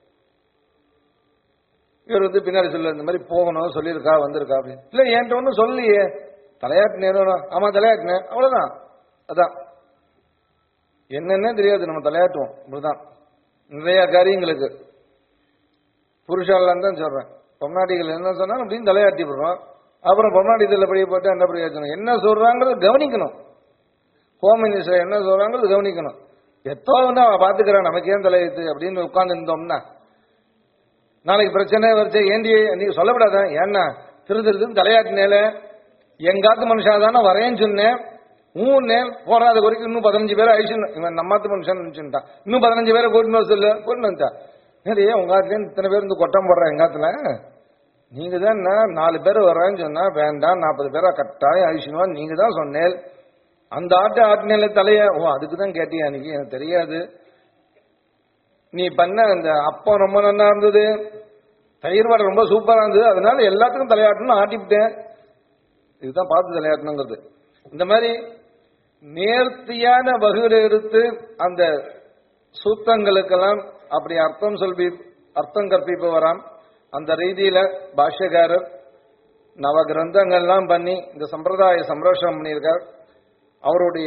இவர் வந்து பின்னாடி சொல்ல இந்த மாதிரி போகணும் சொல்லியிருக்கா வந்திருக்கா அப்படின்னு இல்ல என்கிட்ட ஒன்றும் சொல்லலையே தலையாட்டு நேரம் ஆமா தலையாட்டினேன் அவ்வளவுதான் அதான் என்னன்னே தெரியாது நம்ம தலையாட்டுவோம் இப்படிதான் நிறைய காரியங்களுக்கு புருஷாலாம் தான் சொல்றேன் பொம்நாட்டிகள் என்ன சொன்னாலும் அப்படின்னு தலையாட்டி விடுறோம் அப்புறம் பொம்நாட்டி தலைப்படியை போட்டு என்ன பிரயோஜனம் என்ன சொல்றாங்கிறது கவனிக்கணும் ஹோம் மினிஸ்டர் என்ன சொல்றாங்கிறது கவனிக்கணும் எத்தோ வந்து அவன் பாத்துக்கிறான் நமக்கு ஏன் தலையெழுத்து அப்படின்னு உட்கார்ந்து இருந்தோம்னா நாளைக்கு பிரச்சனை வரைச்ச ஏண்டி நீங்க சொல்லப்படாத ஏன்னா திரு திருன்னு தலையாட்டினேல எங்காத்து மனுஷா தானே வரேன்னு சொன்னேன் மூணு நேர் போறாத வரைக்கும் இன்னும் பதினஞ்சு பேரை அழிச்சு இவன் நம்மாத்து மனுஷன் நினைச்சுட்டான் இன்னும் பதினஞ்சு பேரை கூட்டின்னு வர சொல்லு கூட்டின்னு வந்துட்டா சரி உங்க ஆத்துல இத்தனை பேர் வந்து கொட்டம் போடுறா எங்காத்துல நீங்க தான் என்ன நாலு பேர் வர்றேன்னு சொன்னா வேண்டாம் நாற்பது பேரா கட்டாயம் அழிச்சுனுவான் நீங்க தான் சொன்னேன் அந்த ஆட்டு ஆட்டினேல தலைய ஓ அதுக்கு தான் கேட்டியா அன்னைக்கு எனக்கு தெரியாது நீ பண்ண அந்த அப்பம் ரொம்ப நல்லா இருந்தது தயிர் வடை ரொம்ப சூப்பரா இருந்தது அதனால எல்லாத்துக்கும் தலையாட்டணும் ஆட்டிவிட்டேன் இதுதான் பார்த்து தலையாட்டணுங்கிறது இந்த மாதிரி நேர்த்தியான வகுடு எடுத்து அந்த சூத்தங்களுக்கெல்லாம் அப்படி அர்த்தம் சொல்லி அர்த்தம் கற்பிப்பவராம் அந்த ரீதியில பாஷ்யக்காரர் நவ கிரந்தங்கள்லாம் பண்ணி இந்த சம்பிரதாய சம்ரட்சணம் பண்ணியிருக்கார் அவருடைய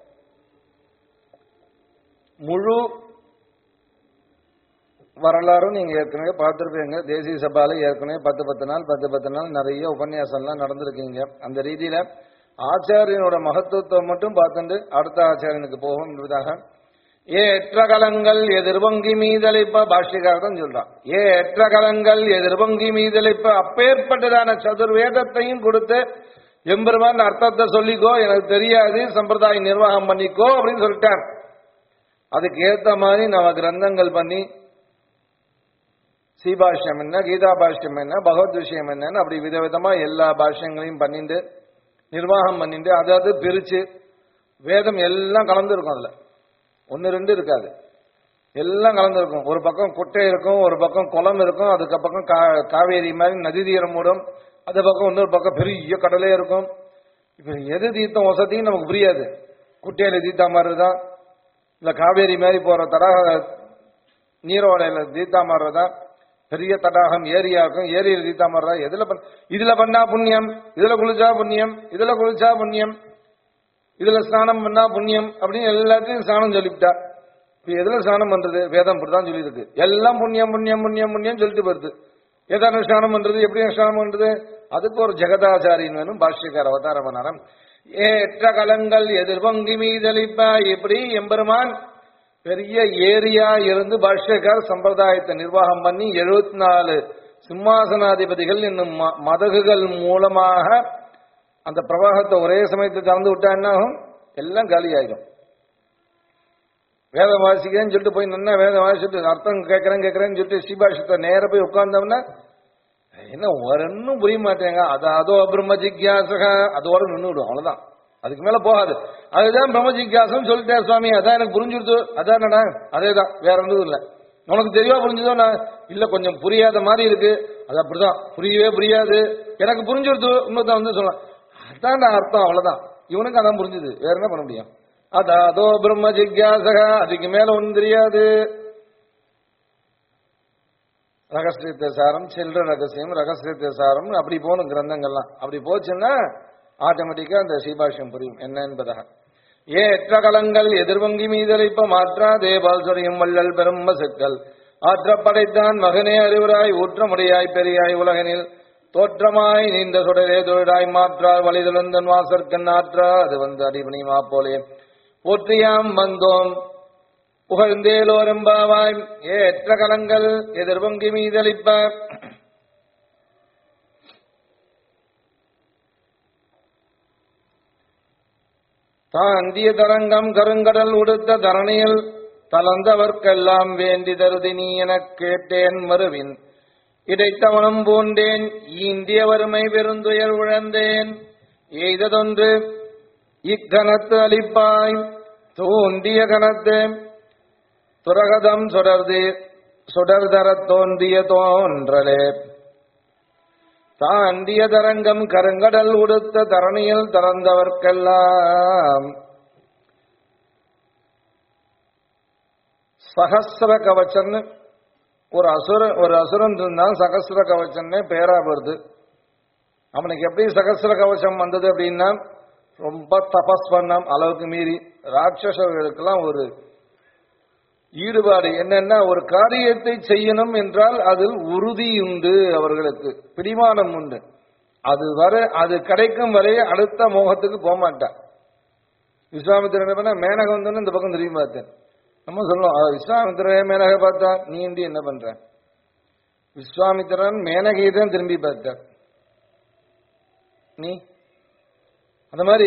முழு வரலாறும் நீங்க ஏற்கனவே பார்த்துருப்பீங்க தேசிய சபால ஏற்கனவே பத்து பத்து நாள் பத்து பத்து நாள் நிறைய உபன்யாசம்லாம் நடந்திருக்கீங்க அந்த ரீதியில ஆச்சாரியனோட மகத்துவத்தை மட்டும் பார்த்துட்டு அடுத்த ஆச்சாரியனுக்கு போகும் என்பதாக ஏற்ற கலங்கள் எதிர்வங்கி மீதளிப்ப பாஷ்யக்காரன் சொல்றான் ஏற்ற கலங்கள் எதிர்வங்கி மீதளிப்ப அப்பேற்பட்டதான சதுர்வேதத்தையும் கொடுத்து எம்பெருமான் அர்த்தத்தை சொல்லிக்கோ எனக்கு தெரியாது சம்பிரதாய நிர்வாகம் பண்ணிக்கோ அப்படின்னு சொல்லிட்டார் அதுக்கு ஏத்த மாதிரி நம்ம கிரந்தங்கள் பண்ணி சீபாஷ்யம் என்ன கீதா பாஷ்யம் என்ன பகவத் விஷயம் என்னன்னு அப்படி விதவிதமா எல்லா பாஷ்யங்களையும் பண்ணிட்டு நிர்வாகம் பண்ணிட்டு அதாவது பிரிச்சு வேதம் எல்லாம் கலந்துருக்கும் அதுல ஒன்னு ரெண்டு இருக்காது எல்லாம் கலந்துருக்கும் ஒரு பக்கம் குட்டை இருக்கும் ஒரு பக்கம் குளம் இருக்கும் அதுக்கு பக்கம் கா- காவேரி மாதிரி நதி தீரம் மூடும் அது பக்கம் இன்னொரு பக்கம் பெரிய கடலே இருக்கும் இப்ப எது தீர்த்தம் வசதியும் நமக்கு புரியாது குட்டையில தீர்த்தா மாதிரி தான் இல்ல காவேரி மாதிரி போற தடாக நீரோடையில தீர்த்தா மாறுறதா பெரிய தடாகம் ஏரியா இருக்கும் ஏரியில தீர்த்தா மாறுறதா எதுல பண்ண இதுல பண்ணா புண்ணியம் இதுல குளிச்சா புண்ணியம் இதுல குளிச்சா புண்ணியம் இதுல ஸ்நானம் பண்ணா புண்ணியம் அப்படின்னு எல்லாத்தையும் ஸ்நானம் சொல்லிவிட்டா இப்ப எதுல ஸ்நானம் பண்றது வேதம் இப்படிதான் சொல்லியிருக்கு எல்லாம் புண்ணியம் புண்ணியம் புண்ணியம் புண்ணியம் சொல்லிட்டு வருது எதான ஸ்நானம் பண்றது எப்படி ஸ்நானம் பண்றது அதுக்கு ஒரு ஜெகதாச்சாரியன் வேணும் பாஷ்யக்கார அவதார பண்ணாரம் ஏற்ற கலங்கள் எதிர்பொங்கி மீதளிப்ப இப்படி எம்பெருமான் பெரிய ஏரியா இருந்து பாஷ்யக்கார் சம்பிரதாயத்தை நிர்வாகம் பண்ணி எழுபத்தி நாலு சிம்மாசனாதிபதிகள் என்னும் ம- மதகுகள் மூலமாக அந்த பிரவாகத்தை ஒரே சமயத்தை திறந்து விட்டா என்ன ஆகும் எல்லாம் காலி ஆயிடும் வேதம் வாசிக்கிறேன்னு சொல்லிட்டு போய் நின்னா வேதம் வாசிச்சுட்டு அர்த்தம் கேட்கறேன் கேட்கறேன்னு சொல்லிட்டு ஸ்ரீபாஷத்தை நேர போய் உட்கார்ந்தோம்னா என்ன ஒன்னும் புரிய மாட்டேங்க அது அதோ பிரம்ம ஜிக்யாசக அதோட நின்றுடும் அவ்வளவுதான் அதுக்கு மேல போகாது அதுதான் பிரம்ம ஜிக்யாசம் சொல்லிட்டேன் சுவாமி அதான் எனக்கு புரிஞ்சுடுது அதானடா அதேதான் வேற ஒன்றும் இல்ல உனக்கு தெளிவா புரிஞ்சுதோ நான் இல்ல கொஞ்சம் புரியாத மாதிரி இருக்கு அது அப்படிதான் புரியவே புரியாது எனக்கு புரிஞ்சுடுது இன்னொருத்தன் வந்து சொல்லலாம் அதான் நான் அர்த்தம் அவ்வளவுதான் இவனுக்கு அதான் புரிஞ்சுது வேற என்ன பண்ண முடியும் அதா அதோ பிரம்ம ஜிக்யாசக அதுக்கு மேல ஒன்றும் தெரியாது ரகசியத்தை சாரம் சில்லற ரகசியம் ரகசியத்தை சாரம் அப்படி போகணும் கிரந்தங்கள்லாம் அப்படி போச்சுன்னா ஆட்டோமேட்டிக்கா அந்த சீபாஷ்யம் புரியும் என்ன என்பதாக ஏற்ற கலங்கள் எதிர்வங்கி மீதளிப்ப மாற்றா தேபால் சொரியும் வள்ளல் பெரும் செக்கல் ஆற்ற படைத்தான் மகனே அறிவுராய் ஊற்றமுடையாய் பெரியாய் உலகனில் தோற்றமாய் நீண்ட சுடரே தொழிலாய் மாற்றால் வழிதலந்தன் வாசற்கண் ஆற்றா அது வந்து அடிபணிமா போலே போற்றியாம் வந்தோம் புகழ்ந்தேலோரம்பாவாய் ஏற்ற கலங்கள் எதிர்வங்கி மீதளிப்ப தாந்திய தரங்கம் கருங்கடல் உடுத்த தரணியில் தளர்ந்தவர்க்கெல்லாம் வேண்டி தருதி நீ எனக் கேட்டேன் மறுவின் இடைத்தவணம் பூண்டேன் ஈந்திய வறுமை பெருந்துயர் உழந்தேன் எய்ததொன்று இக்கணத்து அளிப்பாய் தோண்டிய கணத்து துரகதம் சுடர்து சுடர்தரத் தோன்றிய தோன்றலே தாண்டிய தரங்கம் கருங்கடல் உடுத்த தரணியில் திறந்தவர்க்கெல்லாம் சகசிர கவச்சன்னு ஒரு அசுர ஒரு அசுரன் இருந்தான் சகசிர கவச்சன்னே பேரா வருது அவனுக்கு எப்படி சகசிர கவசம் வந்தது அப்படின்னா ரொம்ப தபஸ் பண்ணாம் அளவுக்கு மீறி ராட்சசர்களுக்கெல்லாம் ஒரு ஈடுபாடு என்னன்னா ஒரு காரியத்தை செய்யணும் என்றால் அதில் உறுதி உண்டு அவர்களுக்கு பிடிமானம் உண்டு அது வரை அது கிடைக்கும் வரை அடுத்த மோகத்துக்கு போக மாட்டான் விஸ்வாமித்திரன் என்ன பண்ண மேனகம் வந்தோன்னு இந்த பக்கம் திரும்பி பார்த்தேன் நம்ம சொல்லணும் "ஆ, விஸ்வாமித்திரன் மேனகை பார்த்தா நீ இண்டி என்ன பண்ற விஸ்வாமித்திரன் மேனகையை தான் திரும்பி பார்த்த நீ அந்த மாதிரி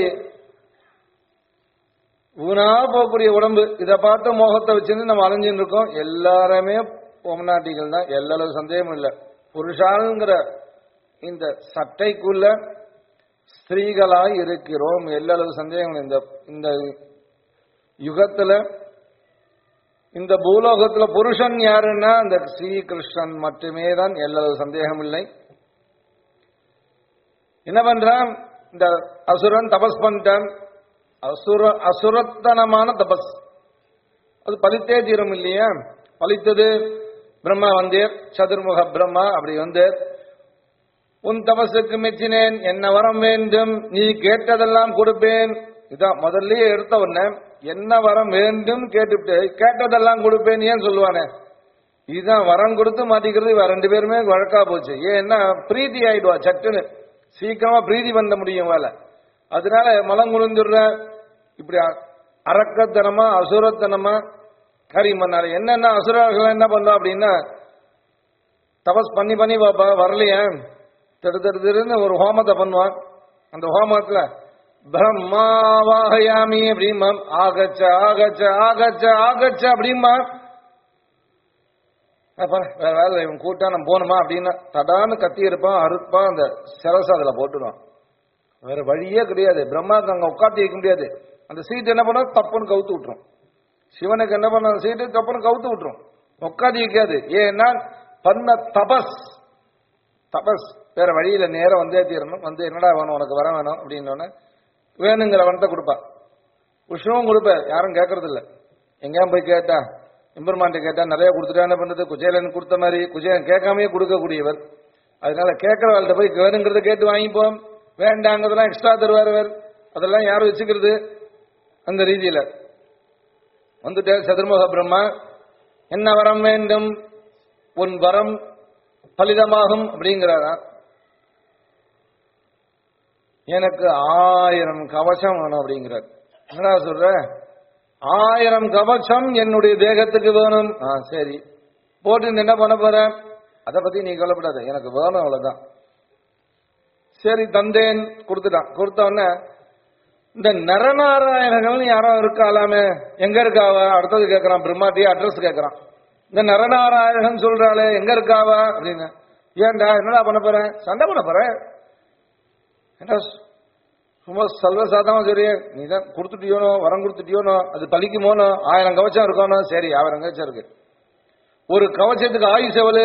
ஊனா போகக்கூடிய உடம்பு இதை பார்த்து மோகத்தை வச்சிருந்து நம்ம அலைஞ்சுட்டு இருக்கோம் எல்லாருமே பொம்நாட்டிகள் தான் எல்லா சந்தேகமும் இல்லை புருஷாளுங்கிற இந்த சட்டைக்குள்ள ஸ்திரீகளாய் இருக்கிறோம் எல்லா சந்தேகம் இல்லை. இந்த இந்த யுகத்துல இந்த பூலோகத்துல புருஷன் யாருன்னா இந்த ஸ்ரீகிருஷ்ணன் மட்டுமே தான் எல்லா சந்தேகம் இல்லை என்ன பண்றான் இந்த அசுரன் தபஸ் பண்ணிட்டான் அசுர அசுரத்தனமான தபஸ் அது பலித்தே தீரம் இல்லையா பலித்தது பிரம்மா வந்தேர் சதுர்முக பிரம்மா அப்படி வந்தேர் உன் தபசுக்கு மெச்சினேன் என்ன வரம் வேண்டும் நீ கேட்டதெல்லாம் கொடுப்பேன் இதான் முதல்லயே எடுத்த உடனே என்ன வரம் வேண்டும் கேட்டுவிட்டு கேட்டதெல்லாம் கொடுப்பேன் ஏன் சொல்லுவானே இதுதான் வரம் கொடுத்து மாட்டிக்கிறது இவ ரெண்டு பேருமே வழக்கா போச்சு ஏன்னா பிரீத்தி ஆயிடுவா சட்டுன்னு சீக்கிரமா பிரீதி பண்ண முடியும் வேலை அதனால மலம் குளிந்துடுற இப்படி அ- அரக்கத்தனமா அசுரத்தனமா காரியம் பண்ணாரு என்னன்னா அசுரர்கள் என்ன பண்ணா அப்படின்னா தபஸ் பண்ணி பண்ணி பாப்பா வரலையே திரு திரு திருன்னு ஒரு ஹோமத்தை பண்ணுவான் அந்த ஹோமத்துல பிரம்மாவாகயாமி அப்படிமா ஆகச்ச ஆகச்ச ஆகச்ச ஆகச்ச அப்படிமா அப்பா வேற வேலை இவன் கூட்டா நம்ம போகணுமா அப்படின்னா தடான்னு கத்தி இருப்பான் அறுப்பான் அந்த சிரச அதுல போட்டுடுவான் வேற வழியே கிடையாது பிரம்மாவுக்கு அங்க உட்காந்து வைக்க முடியாது அந்த சீட் என்ன பண்ணா தப்புன்னு கவுத்து விட்டுரும் சிவனுக்கு என்ன பண்ண சீட்டு தப்புன்னு கவுத்து விட்டுரும் உட்காந்து வைக்காது ஏன்னா பண்ண தபஸ் தபஸ் வேற வழியில நேரம் வந்தே தீரணும் வந்து என்னடா வேணும் உனக்கு வர வேணும் அப்படின்னோடனே வேணுங்கிற வனத்தை கொடுப்பா விஷ்ணுவும் கொடுப்ப யாரும் கேட்கறது இல்ல எங்கேயும் போய் கேட்டா எம்பெருமான்ட்ட கேட்டா நிறைய கொடுத்துட்டா என்ன பண்றது குஜேலன் கொடுத்த மாதிரி குஜேலன் கேட்காமயே கொடுக்கக்கூடியவர் அதனால கேட்கறவாள்கிட்ட போய் வேணுங்கிறத கேட்டு வாங்கிப்போம் வேண்டாங்கிறதெல்லாம் எக்ஸ்ட்ரா தருவார் அவர் அதெல்லாம் யாரும் வச்சுக்கிறது அந்த ரீதியில வந்துட்டு சதுர்முக பிரம்மா என்ன வரம் வேண்டும் உன் வரம் பலிதமாகும் அப்படிங்கிறாரா எனக்கு ஆயிரம் கவசம் வேணும் அப்படிங்கிறார் என்னடா சொல்ற ஆயிரம் கவசம் என்னுடைய தேகத்துக்கு வேணும் ஆ சரி போட்டு என்ன பண்ண போற அதை பத்தி நீ கவலைப்படாத எனக்கு வேணும் அவ்வளவுதான் சரி தந்தேன் கொடுத்துட்டான் கொடுத்த உடனே இந்த நரநாராயணர்கள் யாரோ இருக்காளாமே எங்க இருக்காவ அடுத்தது கேட்கறான் பிரம்மாட்டி அட்ரஸ் கேட்கறான் இந்த நரநாராயணன் சொல்றாளே எங்க இருக்காவ அப்படின்னு ஏன்டா என்னடா பண்ண போறேன் சண்டை பண்ண போறேன் என்ன சும்மா சர்வசாதமா சரி நீ தான் கொடுத்துட்டியோனோ வரம் கொடுத்துட்டியோனோ அது பலிக்குமோனோ ஆயிரம் கவச்சம் இருக்கணும் சரி ஆயிரம் கவச்சம் இருக்கு ஒரு கவச்சத்துக்கு ஆயுசு எவ்வளவு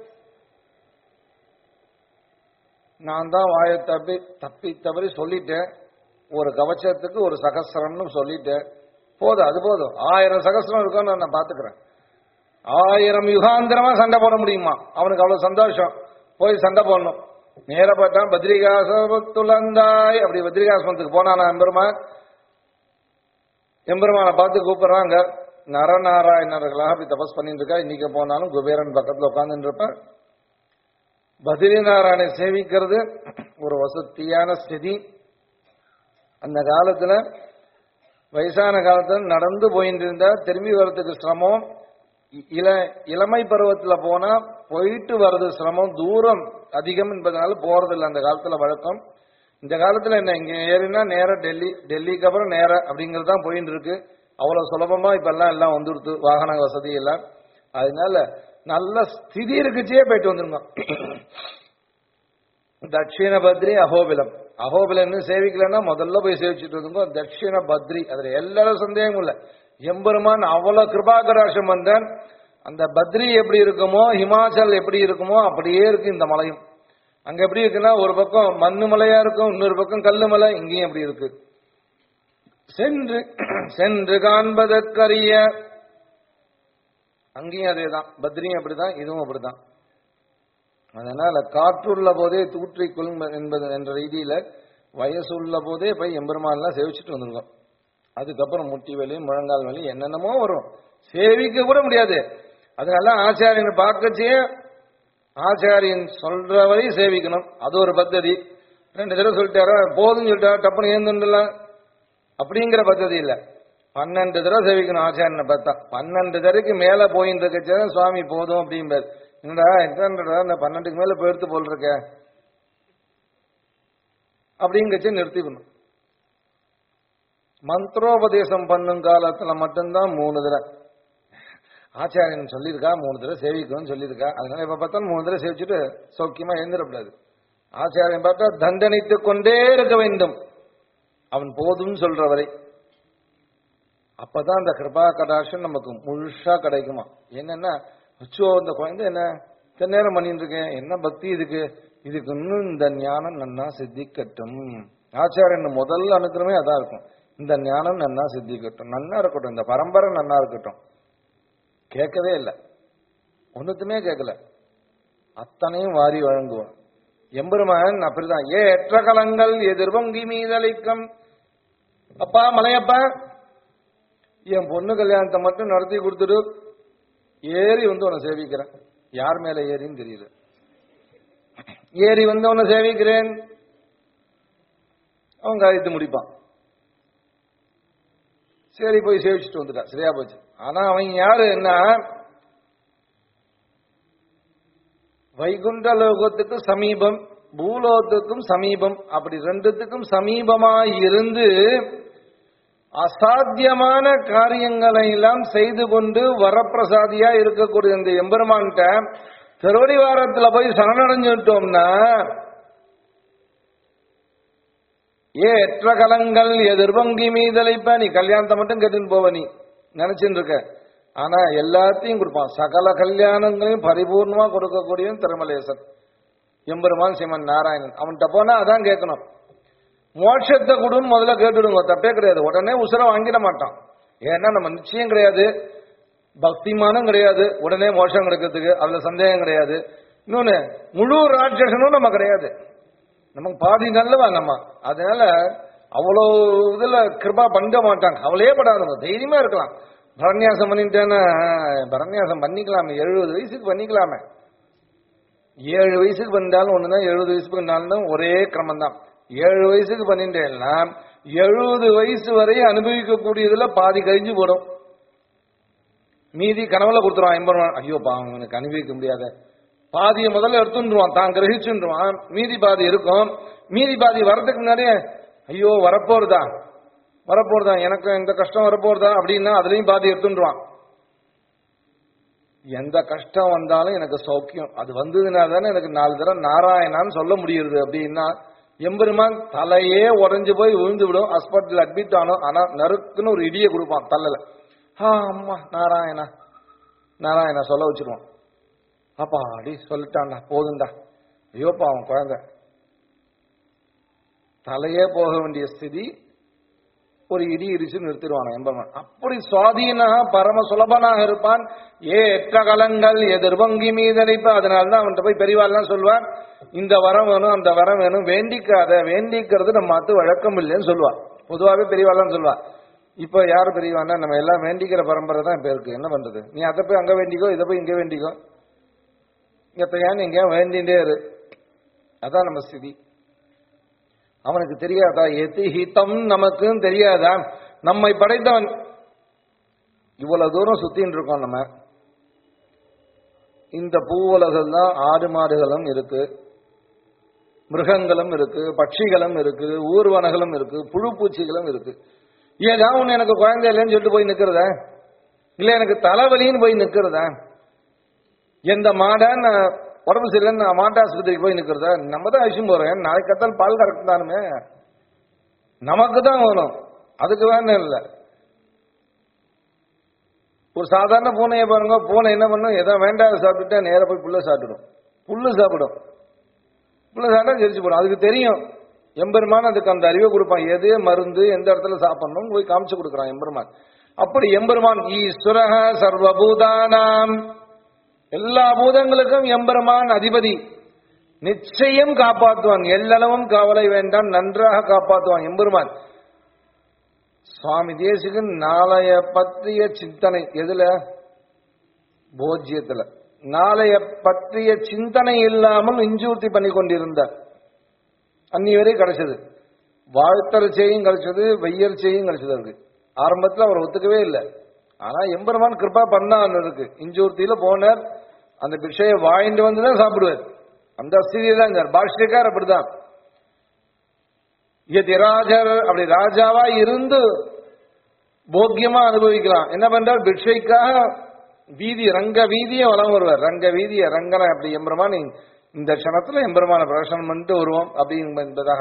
நான் தான் வாயை தப்பி தப்பி தவறி சொல்லிட்டேன் ஒரு கவச்சத்துக்கு ஒரு சகசிரம்னு சொல்லிட்டேன் போதும் அது போதும் ஆயிரம் சகசிரம் இருக்கும்னு நான் பாத்துக்கிறேன் ஆயிரம் யுகாந்திரமா சண்டை போட முடியுமா அவனுக்கு அவ்வளவு சந்தோஷம் போய் சண்டை போடணும் நேர பார்த்தான் பத்ரிகாசத்துலந்தாய் அப்படி பத்ரிகாசிரமத்துக்கு போனானா எம்பெருமான் எம்பெருமானை பார்த்து கூப்பிடுறாங்க நரநாராயணர்களாக அப்படி தபஸ் பண்ணிட்டு இருக்கா இன்னைக்கு போனாலும் குபேரன் பக்கத்துல உட்கார்ந்துட்டு இருப்பேன் பத்ரிநாராயணை சேவிக்கிறது ஒரு வசதியான ஸ்திதி அந்த காலத்துல வயசான காலத்துல நடந்து போயிட்டு இருந்தா திரும்பி வர்றதுக்கு சிரமம் இ- இள இளமை பருவத்துல போனா போயிட்டு வர்றது சிரமம் தூரம் அதிகம் என்பதனால போறது இல்லை அந்த காலத்துல வழக்கம் இந்த காலத்துல என்ன இங்க ஏறினா நேரா டெல்லி டெல்லிக்கு அப்புறம் நேரா அப்படிங்கிறது தான் போயிட்டு இருக்கு அவ்வளவு சுலபமா இப்ப எல்லாம் எல்லாம் வந்துடுது வாகன வசதி எல்லாம் அதனால நல்ல ஸ்திதி இருக்குச்சே போயிட்டு வந்துருங்க தட்சிண பத்ரி அகோபிலம் அகோபிலம் இன்னும் சேவிக்கலன்னா முதல்ல போய் சேவிச்சுட்டு இருந்தோங்க தட்சிண பத்ரி அதுல எல்லாரும் சந்தேகமும் இல்ல எம்பெருமான் அவ்வளவு கிருபாகராசம் வந்தான் அந்த பத்ரி எப்படி இருக்குமோ ஹிமாச்சல் எப்படி இருக்குமோ அப்படியே இருக்கு இந்த மலையும் அங்க எப்படி இருக்குன்னா ஒரு பக்கம் மண்ணு மலையா இருக்கும் இன்னொரு பக்கம் கல்லு மலை இங்கேயும் எப்படி இருக்கு சென்று சென்று காண்பதற்கரிய அங்கேயும் அதேதான் பத்ரியும் அப்படிதான் இதுவும் அப்படிதான் அதனால காற்றுள்ள போதே தூற்றிக்கொள் என்பது என்ற ரீதியில வயசுள்ள போதே போய் எம்பெருமான்லாம் சேவிச்சுட்டு வந்திருக்கோம் அதுக்கப்புறம் முட்டி வலி முழங்கால் வலி என்னென்னமோ வரும் சேவிக்க கூட முடியாது அதனால ஆச்சாரியன் பார்க்கச்சே ஆச்சாரியன் சொல்ற வரை சேவிக்கணும் அது ஒரு பத்ததி ரெண்டு தடவை சொல்லிட்டாரா போதும் சொல்லிட்டாரா டப்புனு ஏந்துடலாம் அப்படிங்கிற பத்ததி இல்ல பன்னெண்டு தடவை சேவிக்கணும் ஆச்சாரியனை பார்த்தா பன்னெண்டு தடவைக்கு மேல போயின்னு இருக்கச்சே சுவாமி போதும் அப்படிம்பார் என்னடா என்னடா இந்த பன்னெண்டுக்கு மேல போயிடுத்து போல் இருக்க அப்படிங்கச்சு நிறுத்திக்கணும் மந்திரோபதேசம் பண்ணும் காலத்துல மட்டும்தான் மூணு தடவை ஆச்சாரியன் சொல்லியிருக்கா மூணு தடவை சேவிக்கணும்னு சொல்லியிருக்கா அதனால இப்ப பார்த்தாலும் மூணு தடவை சேவிச்சுட்டு சௌக்கியமா எழுந்திரக்கூடாது ஆச்சாரியன் பார்த்தா தண்டனைத்துக் கொண்டே இருக்க வேண்டும் அவன் போதும்னு சொல்ற வரை அப்பதான் அந்த கிருபா கடாட்சம் நமக்கு முழுசா கிடைக்குமா என்னன்னா அச்சோ இந்த குழந்தை என்ன இத்தனை நேரம் பண்ணிட்டு இருக்கேன் என்ன பக்தி இதுக்கு இதுக்கு இன்னும் இந்த ஞானம் நன்னா சித்திக்கட்டும் ஆச்சாரியன் முதல் அனுக்கிரமே அதான் இருக்கும் இந்த ஞானம் நன்னா சித்திக்கட்டும் நன்னா இருக்கட்டும் இந்த பரம்பரை நன்னா இருக்கட்டும் கேட்கவே இல்லை ஒன்னுத்துமே கேட்கல அத்தனையும் வாரி வழங்குவான் எம்பெருமான் அப்படிதான் ஏ எற்ற கலங்கள் எதிர்வங்கி மீதளிக்கம் அப்பா மலையப்பா என் பொண்ணு கல்யாணத்தை மட்டும் நடத்தி கொடுத்துடு ஏறி வந்து உன்னை சேவிக்கிறேன் யார் மேல ஏறின்னு தெரியல ஏறி வந்து உன்னை சேவிக்கிறேன் அவன் காரியத்தை முடிப்பான் சரி போய் சேவிச்சுட்டு வந்துட்டான் சரியா போச்சு ஆனா அவன் யாரு என்ன வைகுண்ட லோகத்துக்கு சமீபம் பூலோகத்துக்கும் சமீபம் அப்படி ரெண்டுத்துக்கும் சமீபமாய் இருந்து அசாத்தியமான காரியங்களை எல்லாம் செய்து கொண்டு வரப்பிரசாதியா இருக்கக்கூடிய இந்த எம்பெருமான்கிட்ட திருவடிவாரத்துல போய் சரணடைஞ்சுட்டோம்னா ஏ எற்ற கலங்கள் எதிர்வங்கி மீதலைப்ப நீ கல்யாணத்தை மட்டும் கேட்டுன்னு போவ நீ நினைச்சுட்டு இருக்க ஆனா எல்லாத்தையும் கொடுப்பான் சகல கல்யாணங்களையும் பரிபூர்ணமா கொடுக்கக்கூடிய திருமலேசன் எம்பெருமான் சிவன் நாராயணன் அவன்கிட்ட போனா அதான் கேட்கணும் மோட்சத்தை கொடுன்னு முதல்ல கேட்டுடுங்க தப்பே கிடையாது உடனே உசுர வாங்கிட மாட்டான் ஏன்னா நம்ம நிச்சயம் கிடையாது பக்திமானம் கிடையாது உடனே மோட்சம் கிடைக்கிறதுக்கு அதுல சந்தேகம் கிடையாது இன்னொன்னு முழு ராட்சசனும் நம்ம கிடையாது நமக்கு பாதி நல்லவா நம்ம அதனால அவ்வளோ இதுல கிருபா பண்ண மாட்டாங்க அவளே படாதவங்க தைரியமா இருக்கலாம் பரநியாசம் பண்ணிட்டேன்னா பரநியாசம் பண்ணிக்கலாமே எழுபது வயசுக்கு பண்ணிக்கலாமே ஏழு வயசுக்கு பண்ணாலும் ஒண்ணுதான் எழுபது வயசுக்கு பண்ணாலும் ஒரே கிரமம் தான் ஏழு வயசுக்கு பண்ணிட்டேன்னா எழுபது வயசு வரை அனுபவிக்கக்கூடியதுல பாதி கழிஞ்சு போடும் மீதி கனவுல கொடுத்துருவான் எம்பருவான் ஐயோ பாவம் எனக்கு அனுபவிக்க முடியாத பாதியை முதல்ல எடுத்துருவான் தான் கிரகிச்சுருவான் மீதி பாதி இருக்கும் மீதி பாதி வரதுக்கு முன்னாடியே ஐயோ வரப்போறதா வரப்போறதா எனக்கு இந்த கஷ்டம் வரப்போறதா அப்படின்னா அதுலயும் பாதி எடுத்துருவான் எந்த கஷ்டம் வந்தாலும் எனக்கு சௌக்கியம் அது வந்ததுனா தானே எனக்கு நாலு தடவை நாராயணான்னு சொல்ல முடியுது அப்படின்னா எம்பெருமான் தலையே உடைஞ்சு போய் விழுந்து விடும் ஹாஸ்பிட்டல் அட்மிட் ஆனோம் ஆனா நறுக்குன்னு ஒரு இடியை கொடுப்பான் தலையில ஆ அம்மா நாராயணா நாராயணா சொல்ல வச்சிருவான் அப்பா அடி சொல்லிட்டான்டா போதும்டா ஐயோப்பா அவன் குழந்தை தலையே போக வேண்டிய ஸ்திதி ஒரு இடி இடிச்சு நிறுத்திடுவான் எம்பெருமான் அப்படி சுவாதீனா பரம சுலபனாக இருப்பான் ஏ எற்ற கலங்கள் எதிர்வங்கி மீதளிப்ப அதனால்தான் அவன்கிட்ட போய் பெரியவாள்லாம் சொல்லுவான் இந்த வரம் வேணும் அந்த வரம் வேணும் வேண்டிக்காத வேண்டிக்கிறது நம்ம மாத்து வழக்கம் இல்லைன்னு சொல்லுவான் பொதுவாகவே பெரியவாள்லாம் சொல்லுவா இப்போ யார் பெரியவான்னா நம்ம எல்லாம் வேண்டிக்கிற பரம்பரை தான் இப்போ இருக்கு என்ன பண்றது நீ அதை போய் அங்க வேண்டிக்கோ இதை போய் இங்க வேண்டிக்கோ எத்தையான்னு எங்கேயா வேண்டிகிட்டே இரு அதான் நம்ம ஸ்திதி அவனுக்கு தெரியாதா எது ஹிதம் நமக்கும் தெரியாதா நம்மை படைத்தவன் இவ்வளவு தூரம் சுத்தின்னு இருக்கோம் நம்ம இந்த பூவுலகில் தான் ஆடு மாடுகளும் இருக்கு மிருகங்களும் இருக்கு பட்சிகளும் இருக்கு ஊர்வனகளும் இருக்கு புழு பூச்சிகளும் இருக்கு ஏதாவது ஒண்ணு எனக்கு குழந்தை இல்லைன்னு சொல்லிட்டு போய் நிக்கிறத இல்ல எனக்கு தலைவலின்னு போய் நிக்கிறதா எந்த மாடான்னு உடம்பு சரியில்லைன்னு நான் மாட்டு ஆஸ்பத்திரிக்கு போய் நிக்கிறதா நம்ம தான் அழிச்சும் போறேன் நாளைக்கு கத்தால் பால் கரெக்ட் தானுமே நமக்கு தான் வேணும் அதுக்கு வேணும் இல்லை ஒரு சாதாரண பூனையை பாருங்க பூனை என்ன பண்ணும் எதோ வேண்டாத சாப்பிட்டுட்டா நேரா போய் புல்ல சாப்பிடும் புல்லு சாப்பிடும் புல்ல சாப்பிட்டா ஜெரிச்சு போடும் அதுக்கு தெரியும் எம்பெருமான் அதுக்கு அந்த அறிவை கொடுப்பான் எது மருந்து எந்த இடத்துல சாப்பிடணும் போய் காமிச்சு கொடுக்குறான் எம்பெருமான் அப்படி எம்பெருமான் ஈஸ்வரக சர்வபூதானாம் எல்லா பூதங்களுக்கும் எம்பெருமான் அதிபதி நிச்சயம் காப்பாற்றுவான் எல்லளவும் கவலை வேண்டாம் நன்றாக காப்பாற்றுவான் எம்பெருமான் சுவாமி தேசிகன் நாளைய பற்றிய சிந்தனை எதுல போஜ்யத்துல நாளைய பற்றிய சிந்தனை இல்லாமல் இஞ்சூர்த்தி பண்ணி கொண்டிருந்தார் அன்னி வரை கிடைச்சது வாழ்த்தரட்சியும் கிடைச்சது வெய்யர்ச்சியும் கிடைச்சது அவருக்கு ஆரம்பத்தில் அவர் ஒத்துக்கவே இல்லை ஆனா எம்பெருமான் கிருப்பா பண்ணா இருக்கு இஞ்சூர்த்தியில போனார் அந்த பிக்ஷையை வாங்கிட்டு வந்து தான் சாப்பிடுவார் அந்த ஸ்திதி தான் இருந்தார் பாஷ்யக்கார் அப்படிதான் ராஜர் அப்படி ராஜாவா இருந்து போக்கியமா அனுபவிக்கலாம் என்ன பண்றார் பிக்ஷைக்காக வீதி ரங்க வீதியை வளம் வருவார் ரங்க வீதிய ரங்கனை அப்படி எம்பெருமான் இந்த க்ஷணத்துல எம்பெருமான பிரசனம் பண்ணிட்டு வருவோம் அப்படி என்பதாக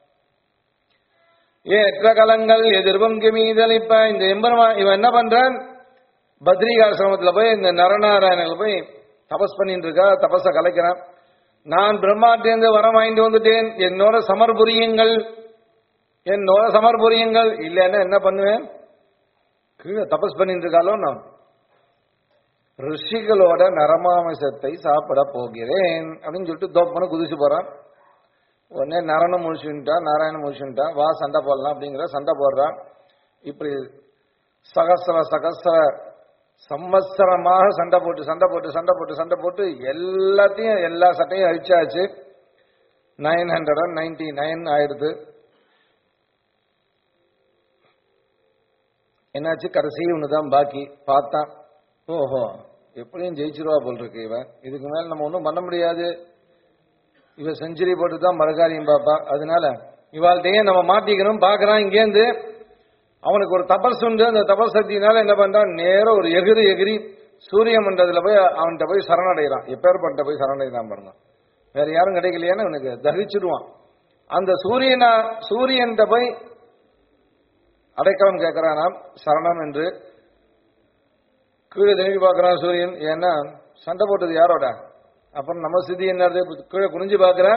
ஏற்ற கலங்கள் எதிர்வங்கு மீதல் இப்ப இந்த எம்பெருமான் இவன் என்ன பண்றான் பத்ரிகாசிரமத்துல போய் இந்த நரநாராயணர்கள் போய் தபஸ் பண்ணிட்டு இருக்கா தபஸ கலைக்கிறான் நான் பிரம்மாட்டேந்து வரம் வாங்கிட்டு வந்துட்டேன் என்னோட சமர்புரியுங்கள் என்னோட சமர்புரியுங்கள் இல்லைன்னா என்ன பண்ணுவேன் கீழே தபஸ் பண்ணிட்டு இருக்காலோ நான் ரிஷிகளோட நரமாமிசத்தை சாப்பிட போகிறேன் அப்படின்னு சொல்லிட்டு தோப்பன குதிச்சு போறான் உடனே நரனும் முடிச்சுட்டா நாராயணன் முடிச்சுட்டா வா சண்டை போடலாம் அப்படிங்கிற சண்டை போடுறான் இப்படி சகசிர சகசிர சம்வத்சரமாக சண்டை போட்டு சண்டை போட்டு சண்டை போட்டு சண்டை போட்டு எல்லாத்தையும் எல்லா சட்டையும் அழிச்சாச்சு nine hundred and ninety nine ஆயிடுது என்னாச்சு கடைசி ஒண்ணுதான் பாக்கி பார்த்தான் ஓஹோ எப்படியும் ஜெயிச்சிருவா போல் இருக்கு இவன் இதுக்கு மேல நம்ம ஒன்றும் பண்ண முடியாது இவ செஞ்சுரி போட்டு தான் மறுகாரியம் பாப்பா அதனால இவாள்கிட்டயே நம்ம மாட்டிக்கணும் பாக்குறான் இங்கேருந்து அவனுக்கு ஒரு தபஸ் உண்டு அந்த தபஸ் சக்தினால என்ன பண்றான் நேரம் ஒரு எகிரி எகிரி சூரிய மண்டலத்துல போய் அவன்கிட்ட போய் சரணடைகிறான் எப்பேற்பட்ட போய் சரணடைதான் பாருங்க வேற யாரும் கிடைக்கலையான்னு அவனுக்கு தகிச்சிடுவான் அந்த சூரியனா சூரியன்கிட்ட போய் அடைக்கலம் கேட்கிறானாம் சரணம் என்று கீழே திரும்பி பார்க்கறான் சூரியன் ஏன்னா சண்டை போட்டது யாரோட அப்புறம் நம்ம சிதி என்ன கீழே குனிஞ்சு பார்க்கறான்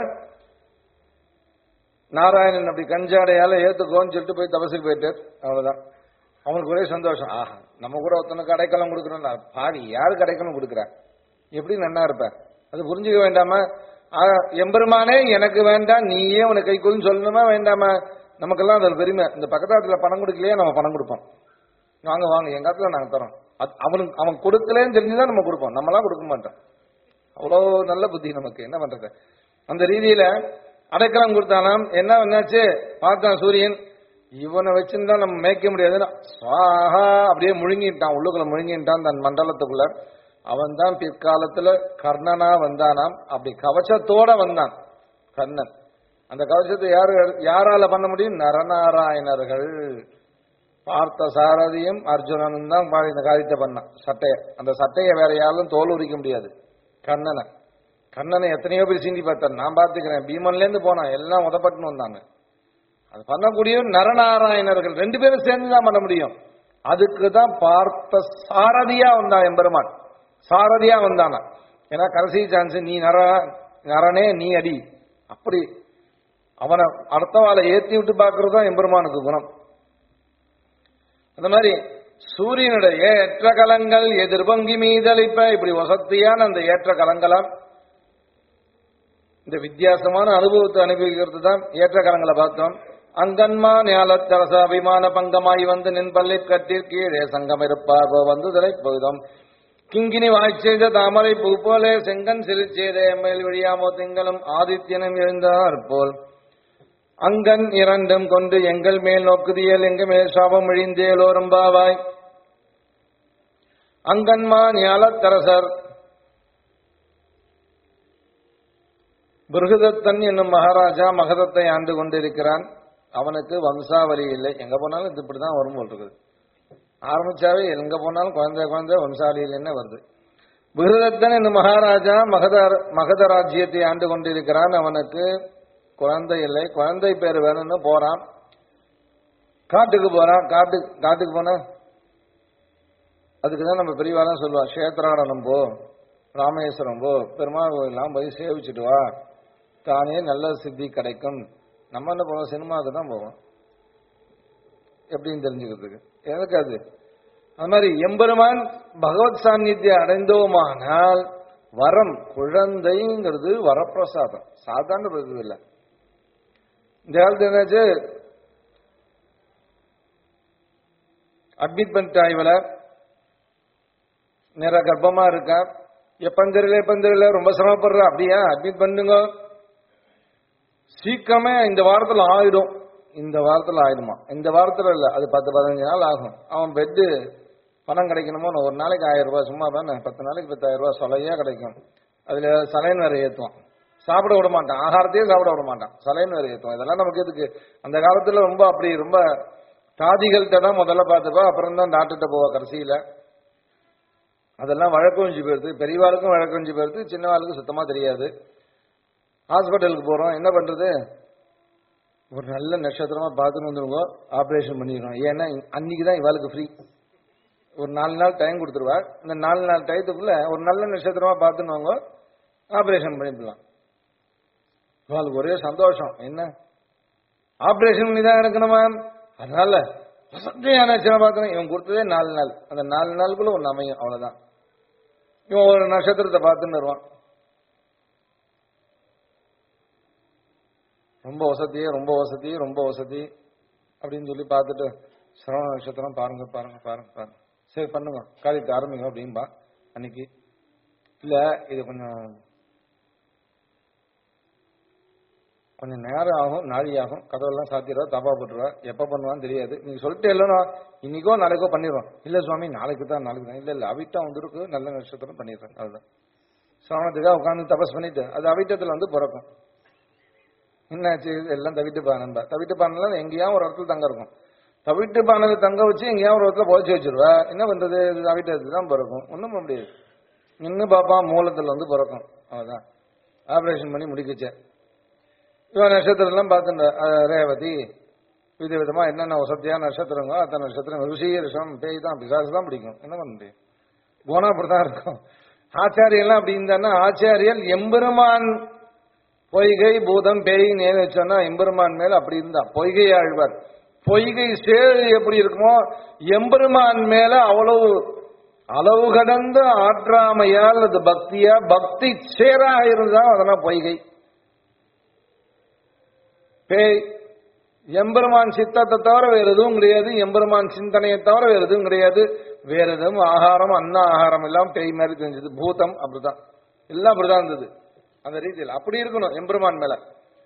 நாராயணன் அப்படி கஞ்சாடையால ஏத்துக்கோன்னு சொல்லிட்டு போய் தபசுக்கு போயிட்டார் அவ்வளவுதான் அவனுக்கு ஒரே சந்தோஷம் ஆஹா நம்ம கூட ஒருத்தனுக்கு அடைக்கலம் கொடுக்கணும்னா பாவி யாருக்கு அடைக்கலம் கொடுக்குற எப்படி நன்னா இருப்ப அது புரிஞ்சுக்க வேண்டாமா ஆ, எம்பெருமானே எனக்கு வேண்டாம் நீயே உனக்கு கைக்குள்னு சொல்லணுமா வேண்டாமா நமக்கெல்லாம் அதில் பெருமை இந்த பக்கத்தாத்துல பணம் கொடுக்கலையே நம்ம பணம் கொடுப்போம் வாங்க வாங்க எங்க இடத்துல நாங்க தரோம் அது- அவனுக்கு அவன் கொடுக்கலன்னு தெரிஞ்சுதான் நம்ம கொடுப்போம் நம்மளாம் கொடுக்க மாட்டோம் அவ்வளோ நல்ல புத்தி நமக்கு என்ன பண்றது அந்த ரீதியில அடைக்கலம் கொடுத்தானாம் என்ன என்னாச்சு பார்த்தான் சூரியன் இவனை வச்சிருந்தா நம்ம மேய்க்க முடியாதுன்னு சுவாஹா அப்படியே முழுங்கிட்டான் உள்ளுக்குள்ள முழுங்கிட்டான் தன் மண்டலத்துக்குள்ள அவன் தான் பிற்காலத்துல கர்ணனா வந்தானாம் அப்படி கவச்சத்தோட வந்தான் கர்ணன் அந்த கவச்சத்தை யாரு யாரால பண்ண முடியும் நரநாராயணர்கள் பார்த்த சாரதியும் அர்ஜுனனும் தான் பா- இந்த காரியத்தை பண்ணான் சட்டையை அந்த சட்டையை வேற யாரும் தோல் உரிக்க முடியாது கண்ணனை கண்ணனை எத்தனையோ பேர் சீண்டி பார்த்தார் நான் பார்த்துக்கிறேன் பீமன்ல இருந்து போனான் எல்லாம் உதப்பட்டுன்னு வந்தாங்க அது பண்ணக்கூடிய நரநாராயணர்கள் ரெண்டு பேரும் சேர்ந்து தான் பண்ண முடியும் அதுக்கு தான் பார்த்த சாரதியா வந்தான் எம்பெருமான் சாரதியா வந்தானா ஏன்னா கடைசி சான்ஸ் நீ நர நரனே நீ அடி அப்படி அவனை அடுத்தவாளை ஏத்தி விட்டு பார்க்கறது தான் எம்பெருமானுக்கு குணம் அந்த மாதிரி சூரியனுடைய ஏற்ற கலங்கள் எதிர்பங்கி மீதளிப்ப இப்படி வசத்தியான அந்த ஏற்ற கலங்களாம் இந்த வித்தியாசமான அனுபவத்தை அனுபவிக்கிறது தான் ஏற்ற கலங்களை பார்த்தோம் அங்கன்மா ஞாலத்தரச அபிமான பங்கமாய் வந்து நின் பள்ளி கட்டிற் கீழே சங்கம் இருப்பார் வந்து தலை போய்தோம் கிங்கினி வாய்ச்செய்த தாமரை பூ போலே செங்கன் சிறுச்சேதே மேல் விழியாமோ திங்களும் ஆதித்யனும் எழுந்தார் போல் அங்கன் இரண்டும் கொண்டு எங்கள் மேல் நோக்குதியல் எங்க மேல் சாபம் இழிந்தேலோரும் பாவாய் அங்கன்மா ஞாலத்தரசர் பிருகதத்தன் என்னும் மகாராஜா மகதத்தை ஆண்டு கொண்டிருக்கிறான் அவனுக்கு வம்சாவளி இல்லை எங்க போனாலும் இது இப்படிதான் வரும் போல் இருக்குது ஆரம்பிச்சாவே எங்க போனாலும் குழந்தை குழந்தை வம்சாவளியிலே வருது பிருகதத்தன் என்னும் மகாராஜா மகத மகத ராஜ்யத்தை ஆண்டு கொண்டிருக்கிறான் அவனுக்கு குழந்தை இல்லை குழந்தை பேர் வேணும்னு போறான் காட்டுக்கு போறான் காட்டு காட்டுக்கு போனா அதுக்கு தான் நம்ம பெரியவாலாம் சொல்லுவா கஷேத்திராடனம் போ ராமேஸ்வரம் போ பெருமாள் கோயிலாம் போய் சேவிச்சுட்டு வா தானே நல்ல சித்தி கிடைக்கும் நம்ம என்ன போவோம் சினிமாவுக்கு தான் போவோம் எப்படின்னு தெரிஞ்சுக்கிறதுக்கு எதுக்கு அது அது மாதிரி எம்பெருமான் பகவத் சாநித்தியம் அடைந்தோமானால் வரம் குழந்தைங்கிறது வரப்பிரசாதம் சாதாரண பிரசது இல்லை இந்த காலத்து என்னாச்சு அட்மிட் பண்ணிட்டா இவளை நேர கர்ப்பமா இருக்கா எப்ப தெரியல எப்ப தெரியல ரொம்ப சிரமப்படுற அப்படியா அட்மிட் பண்ணுங்க சீக்கிரமே இந்த வாரத்துல ஆயிடும் இந்த வாரத்துல ஆயிடுமா இந்த வாரத்துல இல்ல அது பத்து பதினஞ்சு நாள் ஆகும் அவன் பெட்டு பணம் கிடைக்கணுமோ ஒரு நாளைக்கு ஆயிரம் ரூபாய் சும்மா தானே பத்து நாளைக்கு பத்தாயிரம் ரூபாய் சொலையா கிடைக்கும் அதுல சலைன் வேற ஏத்துவான் சாப்பிட விட மாட்டான் ஆகாரத்தையே சாப்பிட விட மாட்டான் சலைன் வேற ஏத்துவான் இதெல்லாம் நமக்கு எதுக்கு அந்த காலத்துல ரொம்ப அப்படி ரொம்ப தாதிகள்கிட்ட தான் முதல்ல பார்த்துப்பா அப்புறம் தான் டாக்டர்கிட்ட போவா கடைசியில அதெல்லாம் வழக்கொழிஞ்சு போயிருது பெரியவாளுக்கும் வழக்கொழிஞ்சு போயிருது சின்னவாளுக்கு சுத்தமா தெரியாது ஹாஸ்பிட்டலுக்கு போறோம் என்ன பண்றது ஒரு நல்ல நட்சத்திரமா பார்த்துன்னு வந்துருங்க ஆபரேஷன் பண்ணிடுறோம் ஏன்னா அன்னைக்கு தான் இவாளுக்கு ஃப்ரீ ஒரு நாலு நாள் டைம் கொடுத்துருவா இந்த நாலு நாள் டயத்துக்குள்ள ஒரு நல்ல நட்சத்திரமா பார்த்துன்னு வாங்க ஆபரேஷன் பண்ணிடலாம் இவாளுக்கு ஒரே சந்தோஷம் என்ன ஆபரேஷன் பண்ணி தான் இருக்கணுமா அதனால வசதியான நட்சத்திரம் பார்க்கணும் இவன் கொடுத்ததே நாலு நாள் அந்த நாலு நாளுக்குள்ள ஒன்று அமையும் அவ்வளவுதான் இவன் ஒரு நட்சத்திரத்தை பார்த்துன்னு வருவான் ரொம்ப வசதி ரொம்ப வசதி ரொம்ப வசதி அப்படின்னு சொல்லி பார்த்துட்டு சிரவண நட்சத்திரம் பாருங்க பாருங்க பாருங்க பாருங்க சரி பண்ணுங்க காரியத்தை ஆரம்பிங்க அப்படின்பா அன்னைக்கு இல்ல இது கொஞ்சம் கொஞ்சம் நேரம் ஆகும் நாழி ஆகும் கதவெல்லாம் சாத்திடுவா தப்பா போட்டுருவா எப்ப பண்ணுவான்னு தெரியாது நீங்க சொல்லிட்டு இல்லைன்னா இன்னைக்கோ நாளைக்கோ பண்ணிடுவோம் இல்ல சுவாமி நாளைக்கு தான் நாளைக்கு தான் இல்ல இல்ல அவிட்டம் வந்துருக்கு நல்ல நட்சத்திரம் பண்ணிடுறேன் அதுதான் சிரவணத்துக்காக உட்காந்து தபஸ் பண்ணிட்டு அது அவிட்டத்துல வந்து பிறக்கும் என்னாச்சு எல்லாம் தவிட்டு பானம்பா தவிட்டு பானெல்லாம் எங்கேயாவது ஒரு இடத்துல தங்க இருக்கும் தவிட்டு பானது தங்க வச்சு எங்கேயாவது ஒரு இடத்துல புதைச்சி வச்சிருவா என்ன பண்றது இது அவிட்டத்துக்கு தான் பிறக்கும் ஒன்றும் பண்ண முடியாது இன்னும் பாப்பா மூலத்தில் வந்து பிறக்கும் அவ்வளோதான் ஆபரேஷன் பண்ணி முடிக்கச்சே இவன் நட்சத்திரம்லாம் பார்த்துட்ட ரேவதி வித விதமா என்னென்ன வசதியான நட்சத்திரங்களோ அத்தனை நட்சத்திரம் ருசி ரிஷம் பேய் தான் பிசாசு தான் பிடிக்கும் என்ன பண்ண முடியும் குணம் அப்படிதான் இருக்கும் ஆச்சாரியெல்லாம் அப்படி இருந்தான்னா ஆச்சாரியல் எம்பெருமான் பொய்கை பூதம் பேய் நேன்னு சொன்னா எம்பெருமான் மேல அப்படி இருந்தா பொய்கை ஆழ்வார் பொய்கை சேழ் எப்படி இருக்குமோ எம்பெருமான் மேல அவ்வளவு அளவு கடந்த ஆற்றாமையால் அது பக்தியா பக்தி சேராக இருந்தா அதெல்லாம் பொய்கை பேய் எம்பெருமான் சித்தத்தை தவிர வேற எதுவும் கிடையாது எம்பெருமான் சிந்தனையை தவிர வேற எதுவும் கிடையாது வேற எதுவும் ஆகாரம் அன்ன ஆகாரம் எல்லாம் பேய் மாதிரி தெரிஞ்சது பூதம் அப்படிதான் எல்லாம் அப்படிதான் இருந்தது அந்த ரீதியில் அப்படி இருக்கணும் எம்பெருமான் மேல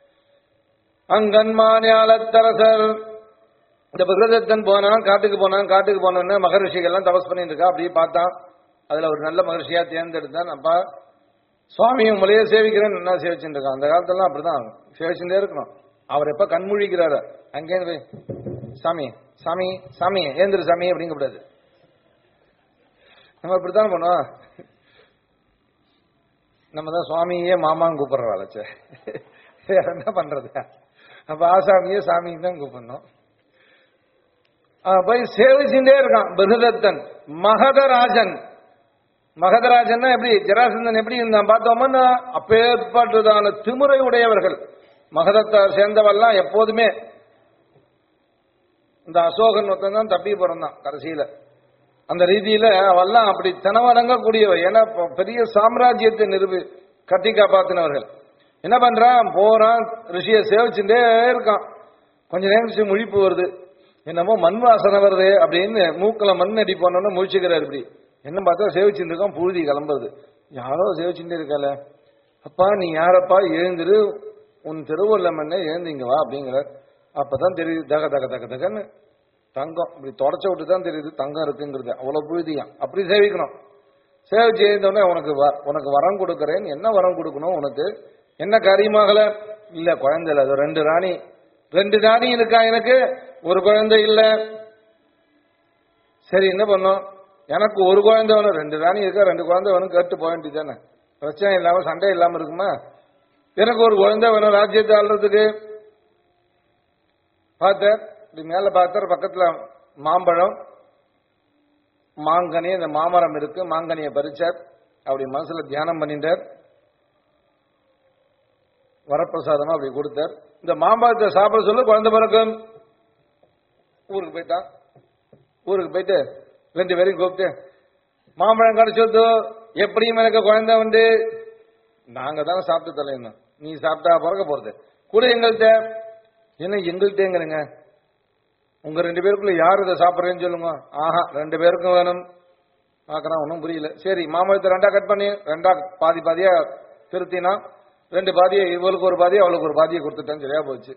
அங்கன்மானியாலத்தரசர் இந்த பிரகதத்தன் போனான் காட்டுக்கு போனான் காட்டுக்கு போனோன்னு மகரிஷிகள் எல்லாம் தபஸ் பண்ணிட்டு இருக்கா அப்படியே பார்த்தான் அதுல ஒரு நல்ல மகரிஷியா தேர்ந்தெடுத்தான் அப்பா சுவாமியும் உங்களையே சேவிக்கிறேன் என்ன சேவிச்சுட்டு இருக்கான் அந்த காலத்துல அப்படிதான் சேவிச்சுட்டே இருக்கணும் அவர் எப்ப கண்மூழிக்கிறாரு அங்கேருந்து போய் சாமி சாமி சாமி ஏந்திரு சாமி அப்படிங்க கூடாது நம்ம இப்படித்தான் பண்ணுவோம் நம்ம தான் சுவாமியே மாமான்னு கூப்பிடுறாள் வேற என்ன பண்றது அப்ப ஆசாமியே சாமின்னு தான் கூப்பிடணும் அவன் போய் சேவிச்சுட்டே இருக்கான் பகுதத்தன் மகதராஜன் மகதராஜன்னா எப்படி ஜராசந்தன் எப்படி இருந்தான் பார்த்தோம்னா அப்பேற்பட்டதான திமுறை உடையவர்கள் மகதத்தை சேர்ந்தவெல்லாம் எப்போதுமே இந்த அசோகன் ஒருத்தன் தான் தப்பி பிறந்தான் கடைசியில அந்த ரீதியில அவெல்லாம் அப்படி தனவடங்கக்கூடியவ ஏன்னா இப்ப பெரிய சாம்ராஜ்யத்தை நிறுவி கட்டி காப்பாத்தினவர்கள் என்ன பண்றான் போறான் ரிஷியை சேவிச்சுட்டே இருக்கான் கொஞ்ச நேரம் கழிச்சு முழிப்பு வருது என்னமோ மண் வாசனை வருது அப்படின்னு மூக்கில் மண் அடி போனோன்னு முழிச்சுக்கிறாரு இப்படி என்ன பார்த்தா சேவிச்சுட்டு இருக்கான் புழுதி கிளம்புறது யாரோ சேவிச்சுட்டே இருக்கால அப்பா நீ யாரப்பா எழுந்துரு உன் திருவள்ள மண்ணே எழுந்து இங்க வா அப்படிங்கிற அப்பதான் தெரியுது தக தக தக தகன்னு தங்கம் இப்படி தொடச்ச விட்டு தான் தெரியுது தங்கம் இருக்குங்கிறது அவ்வளவு புழுதியாம் அப்படி சேவிக்கணும் சேவிச்சு எழுந்தோடனே உனக்கு வ- உனக்கு வரம் கொடுக்கறேன் என்ன வரம் கொடுக்கணும் உனக்கு என்ன காரியமாகல இல்ல குழந்தை இல்ல அது ரெண்டு ராணி ரெண்டு ராணி இருக்கா எனக்கு ஒரு குழந்தை இல்ல சரி என்ன பண்ணோம் எனக்கு ஒரு குழந்தை வேணும் ரெண்டு ராணி இருக்கா ரெண்டு குழந்தை வேணும் கேட்டு போக வேண்டியதானே பிரச்சனை இல்லாம சண்டை இல்லாம இருக்குமா எனக்கு ஒரு குழந்தை வேணும் ராஜ்யத்தை ஆள்றதுக்கு பார்த்தார் இப்படி மேல பார்த்தார் பக்கத்துல மாம்பழம் மாங்கனி இந்த மாமரம் இருக்கு மாங்கனியை பறிச்சார் அப்படி மனசுல தியானம் பண்ணிட்டார் வரப்பிரசாதமா அப்படி கொடுத்தார் இந்த மாம்பழத்தை சாப்பிட சொல்ல குழந்தை பிறக்கும் ஊருக்கு போயிட்டான் ஊருக்கு போயிட்டு ரெண்டு பேரையும் கூப்பிட்டு மாம்பழம் கிடைச்சது எப்படியும் எனக்கு குழந்தை உண்டு நாங்க தானே சாப்பிட்டு தொலையணும் நீ சாப்பிட்டா பிறக்க போறது கூட எங்கள்கிட்ட என்ன எங்கள்கிட்டங்கிறங்க உங்க ரெண்டு பேருக்குள்ள யார் இதை சாப்பிட்றேன்னு சொல்லுங்க ஆஹா ரெண்டு பேருக்கும் வேணும் பார்க்கறான் ஒன்றும் புரியல சரி மாம்பழத்தை ரெண்டா கட் பண்ணி ரெண்டா பாதி பாதியா திருத்தினா ரெண்டு பாதியை இவளுக்கு ஒரு பாதி அவளுக்கு ஒரு பாதியை கொடுத்துட்டேன்னு சரியா போச்சு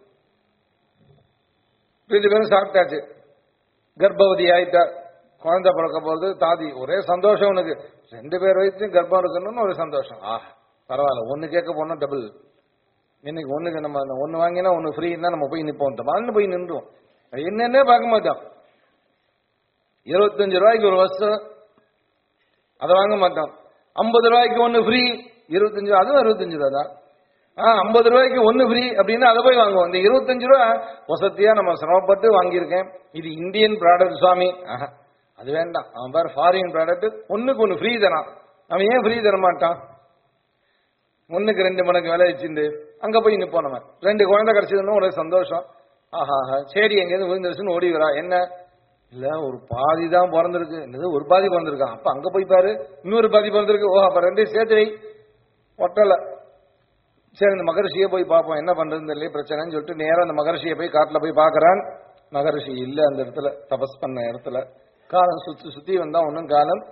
ரெண்டு பேரும் சாப்பிட்டாச்சு கர்ப்பவதி ஆயிட்டா குழந்தை பிறக்க போகுது தாதி ஒரே சந்தோஷம் உனக்கு ரெண்டு பேர் வயசுலையும் கர்ப்பம் இருக்கணும்னு ஒரு சந்தோஷம் ஆ பரவாயில்ல ஒன்னு கேட்க போனோம் டபுள் இன்னைக்கு ஒண்ணுக்கு நம்ம ஒன்னு வாங்கினா ஒன்னு ஃப்ரீன்னா நம்ம போய் நிப்போம் மறந்து போய் நின்றுவோம் என்னன்னே பார்க்க மாட்டோம் இருபத்தஞ்சு ரூபாய்க்கு ஒரு வஸ்து அதை வாங்க மாட்டோம் ஐம்பது ரூபாய்க்கு ஒன்னு ஃப்ரீ இருபத்தஞ்சு அதுவும் இருபத்தஞ்சு ரூபா தான் ஆ ஐம்பது ரூபாய்க்கு ஒன்னு ஃப்ரீ அப்படின்னா அதை போய் வாங்குவோம் இந்த இருபத்தஞ்சு ரூபா வசதியா நம்ம சிரமப்பட்டு வாங்கியிருக்கேன் இது இந்தியன் ப்ராடக்ட் சுவாமி ஆஹா, அது வேண்டாம் அவன் பாரு ஃபாரின் ப்ராடக்ட் ஒண்ணுக்கு ஒன்னு ஃப்ரீ தரான் அவன் ஏன் ஃப்ரீ தர மாட்டான் ஒண்ணுக்கு ரெண்டு மடங்கு விலை வச்சிருந்து அங்க போய் நிப்போம் நம்ம ரெண்டு குழந்தை கிடைச்சதுன்னு ஒரு சந்தோஷம் ஆஹா ஆஹா சரி எங்கேயிருந்து விழுந்துருச்சுன்னு ஓடி வரா என்ன இல்ல ஒரு பாதி தான் பிறந்திருக்கு என்னது ஒரு பாதி பிறந்திருக்கான் அப்ப அங்க போய் பாரு இன்னொரு பாதி பிறந்திருக்கு ஓ அப்ப ரெண்டையும் சேர்த்து வை ஒட்டல சரி இந்த மகரிஷியை போய் பார்ப்போம் என்ன பண்றதுன்னு தெரியல பிரச்சனைன்னு சொல்லிட்டு நேரா அந்த மகரிஷியை போய் காட்டுல போய் பார்க்கறான் மகரிஷி இல்ல அந்த இடத்துல தபஸ் பண்ண இடத்துல காலம் சுத்தி சுத்தி வந்தா ஒன்னும் காலம்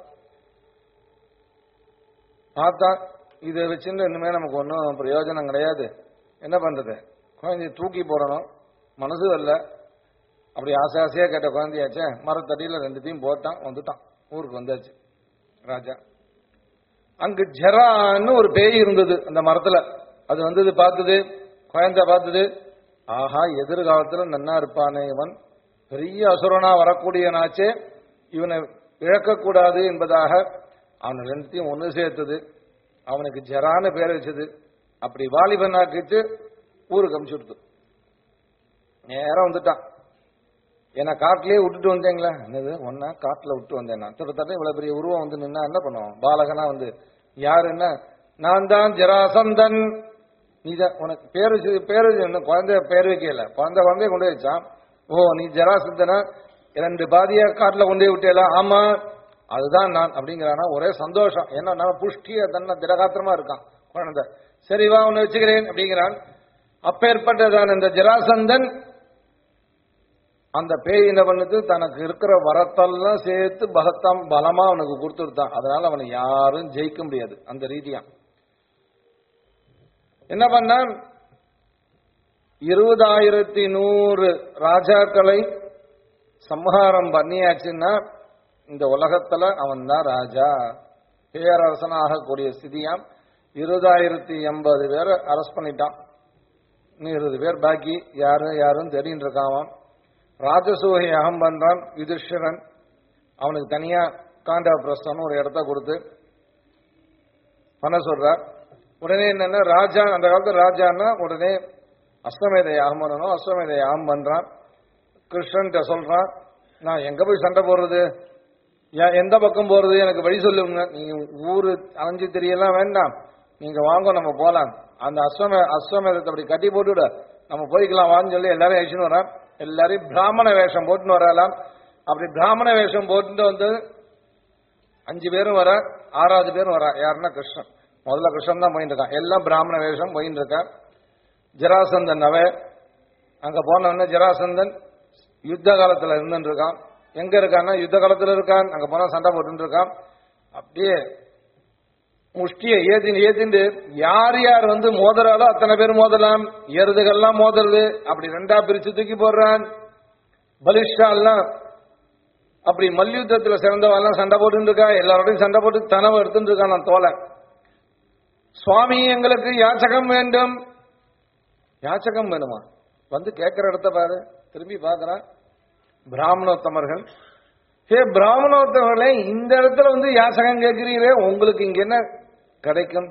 பார்த்தா இதை வச்சுட்டு இனிமே நமக்கு ஒன்றும் பிரயோஜனம் கிடையாது என்ன பண்றது குழந்தைய தூக்கி போடணும் மனசு வரல அப்படி ஆசை ஆசையா கேட்ட குழந்தையாச்சே மரத்தடியில ரெண்டுத்தையும் போட்டான் வந்துட்டான் ஊருக்கு வந்தாச்சு ராஜா அங்கு ஜெரான்னு ஒரு பேய் இருந்தது அந்த மரத்துல அது வந்தது பார்த்தது குழந்தை பார்த்தது ஆஹா எதிர்காலத்துல நன்னா இருப்பானே இவன் பெரிய அசுரனா வரக்கூடியவனாச்சே இவனை இழக்கக்கூடாது என்பதாக அவனை ரெண்டுத்தையும் ஒன்று சேர்த்தது அவனுக்கு ஜெரான்னு பேர் வச்சது அப்படி வாலிபனாக்கிச்சு ஊருக்கு அமுச்சு விடுத்து நேரம் வந்துட்டான் ஏன்னா காட்டிலேயே விட்டுட்டு வந்தேங்களா என்னது ஒன்னா காட்டுல விட்டு வந்தேன் நான் கிட்டத்தட்ட இவ்வளவு பெரிய உருவம் வந்து நின்னா என்ன பண்ணுவோம் பாலகனா வந்து யாரு என்ன நான் தான் ஜராசந்தன் நீதான் உனக்கு பேரு வச்சு- பேரு வச்சு இன்னும் குழந்தை பேர் வைக்கல குழந்தை குழந்தைய கொண்டு போய் வச்சான் ஓ நீ ஜராசந்தனா ரெண்டு பாதியா காட்டுல கொண்டு போய் விட்டேல ஆமா அதுதான் நான் அப்படிங்கிறானா ஒரே சந்தோஷம் ஏன்னா நான் புஷ்டிய தன்ன திடகாத்திரமா இருக்கான் குழந்தை சரி வா உன்னை வச்சுக்கிறேன் அப்படிங்கிறான் அப்பேற்பட்டதான் இந்த ஜராசந்தன் அந்த பேய் என்ன பண்ணுது தனக்கு இருக்கிற வரத்தெல்லாம் சேர்த்து பகத்தம் பலமா அவனுக்கு கொடுத்துருத்தான் அதனால அவனை யாரும் ஜெயிக்க முடியாது அந்த ரீதியா என்ன பண்ண இருபதாயிரத்தி நூறு ராஜாக்களை சம்ஹாரம் பண்ணியாச்சுன்னா இந்த உலகத்துல அவன் தான் ராஜா பேரரசனாகக்கூடிய ஸ்திதியாம் இருபதாயிரத்தி எண்பது பேரை அரெஸ்ட் பண்ணிட்டான் இன்னும் இருபது பேர் பாக்கி யாரு யாரும் தெரியும் இருக்கான் ராஜசூகை அகம் பண்றான் யுதிஷ்டிரன் அவனுக்கு தனியா காண்டா பிரஸ்தம்னு ஒரு இடத்த கொடுத்து பண்ண சொல்றார் உடனே என்னன்னா ராஜா அந்த காலத்து ராஜான்னா உடனே அஸ்வமேத யாகம் பண்ணணும் அஸ்வமேத யாகம் பண்றான் கிருஷ்ணன்கிட்ட சொல்றான் நான் எங்க போய் சண்டை போடுறது ஏன் எந்த பக்கம் போறது எனக்கு வழி சொல்லுங்க நீங்க ஊரு அலைஞ்சு தெரியலாம் வேண்டாம் நீங்க வாங்க நம்ம போலாம் அந்த அஸ்வம அஸ்வமேதத்தை அப்படி கட்டி போட்டுவிட நம்ம போய்க்கலாம் வான்னு சொல்லி எல்லாரும் அழிச்சுன்னு வரான் எல்லாரையும் பிராமண வேஷம் போட்டுன்னு வரலாம் அப்படி பிராமண வேஷம் போட்டுட்டு வந்து அஞ்சு பேரும் வர ஆறாவது பேரும் வர யாருன்னா கிருஷ்ணன் முதல்ல கிருஷ்ணன் தான் போயிட்டு இருக்கான் எல்லாம் பிராமண வேஷம் போயிட்டு இருக்கான் ஜராசந்தன் அவ அங்க போனவொடனே ஜராசந்தன் யுத்த காலத்துல இருந்துட்டு இருக்கான் எங்க இருக்கான்னா யுத்த காலத்துல இருக்கான் அங்க போனா சண்டை போட்டு இருக்கான் அப்படியே முஷ்டிய ஏத்தின்னு ஏத்திண்டு யார் யார் வந்து மோதுறாலோ அத்தனை பேர் மோதலாம் எருதுகள்லாம் மோதுறது அப்படி ரெண்டா பிரிச்சு தூக்கி போடுறான் பலிஷ்டா எல்லாம் அப்படி மல்யுத்தத்துல சிறந்தவெல்லாம் சண்டை போட்டு இருக்கா எல்லாரோடையும் சண்டை போட்டு தனவை எடுத்துட்டு இருக்கான் நான் தோலை சுவாமி எங்களுக்கு யாச்சகம் வேண்டும் யாச்சகம் வேணுமா வந்து கேட்கிற இடத்த பாரு திரும்பி பார்க்கறான் பிராமணோத்தமர்கள் ஹே பிராமணோத்தமர்களே இந்த இடத்துல வந்து யாசகம் கேட்கிறீரே உங்களுக்கு இங்க என்ன கிடைக்கும்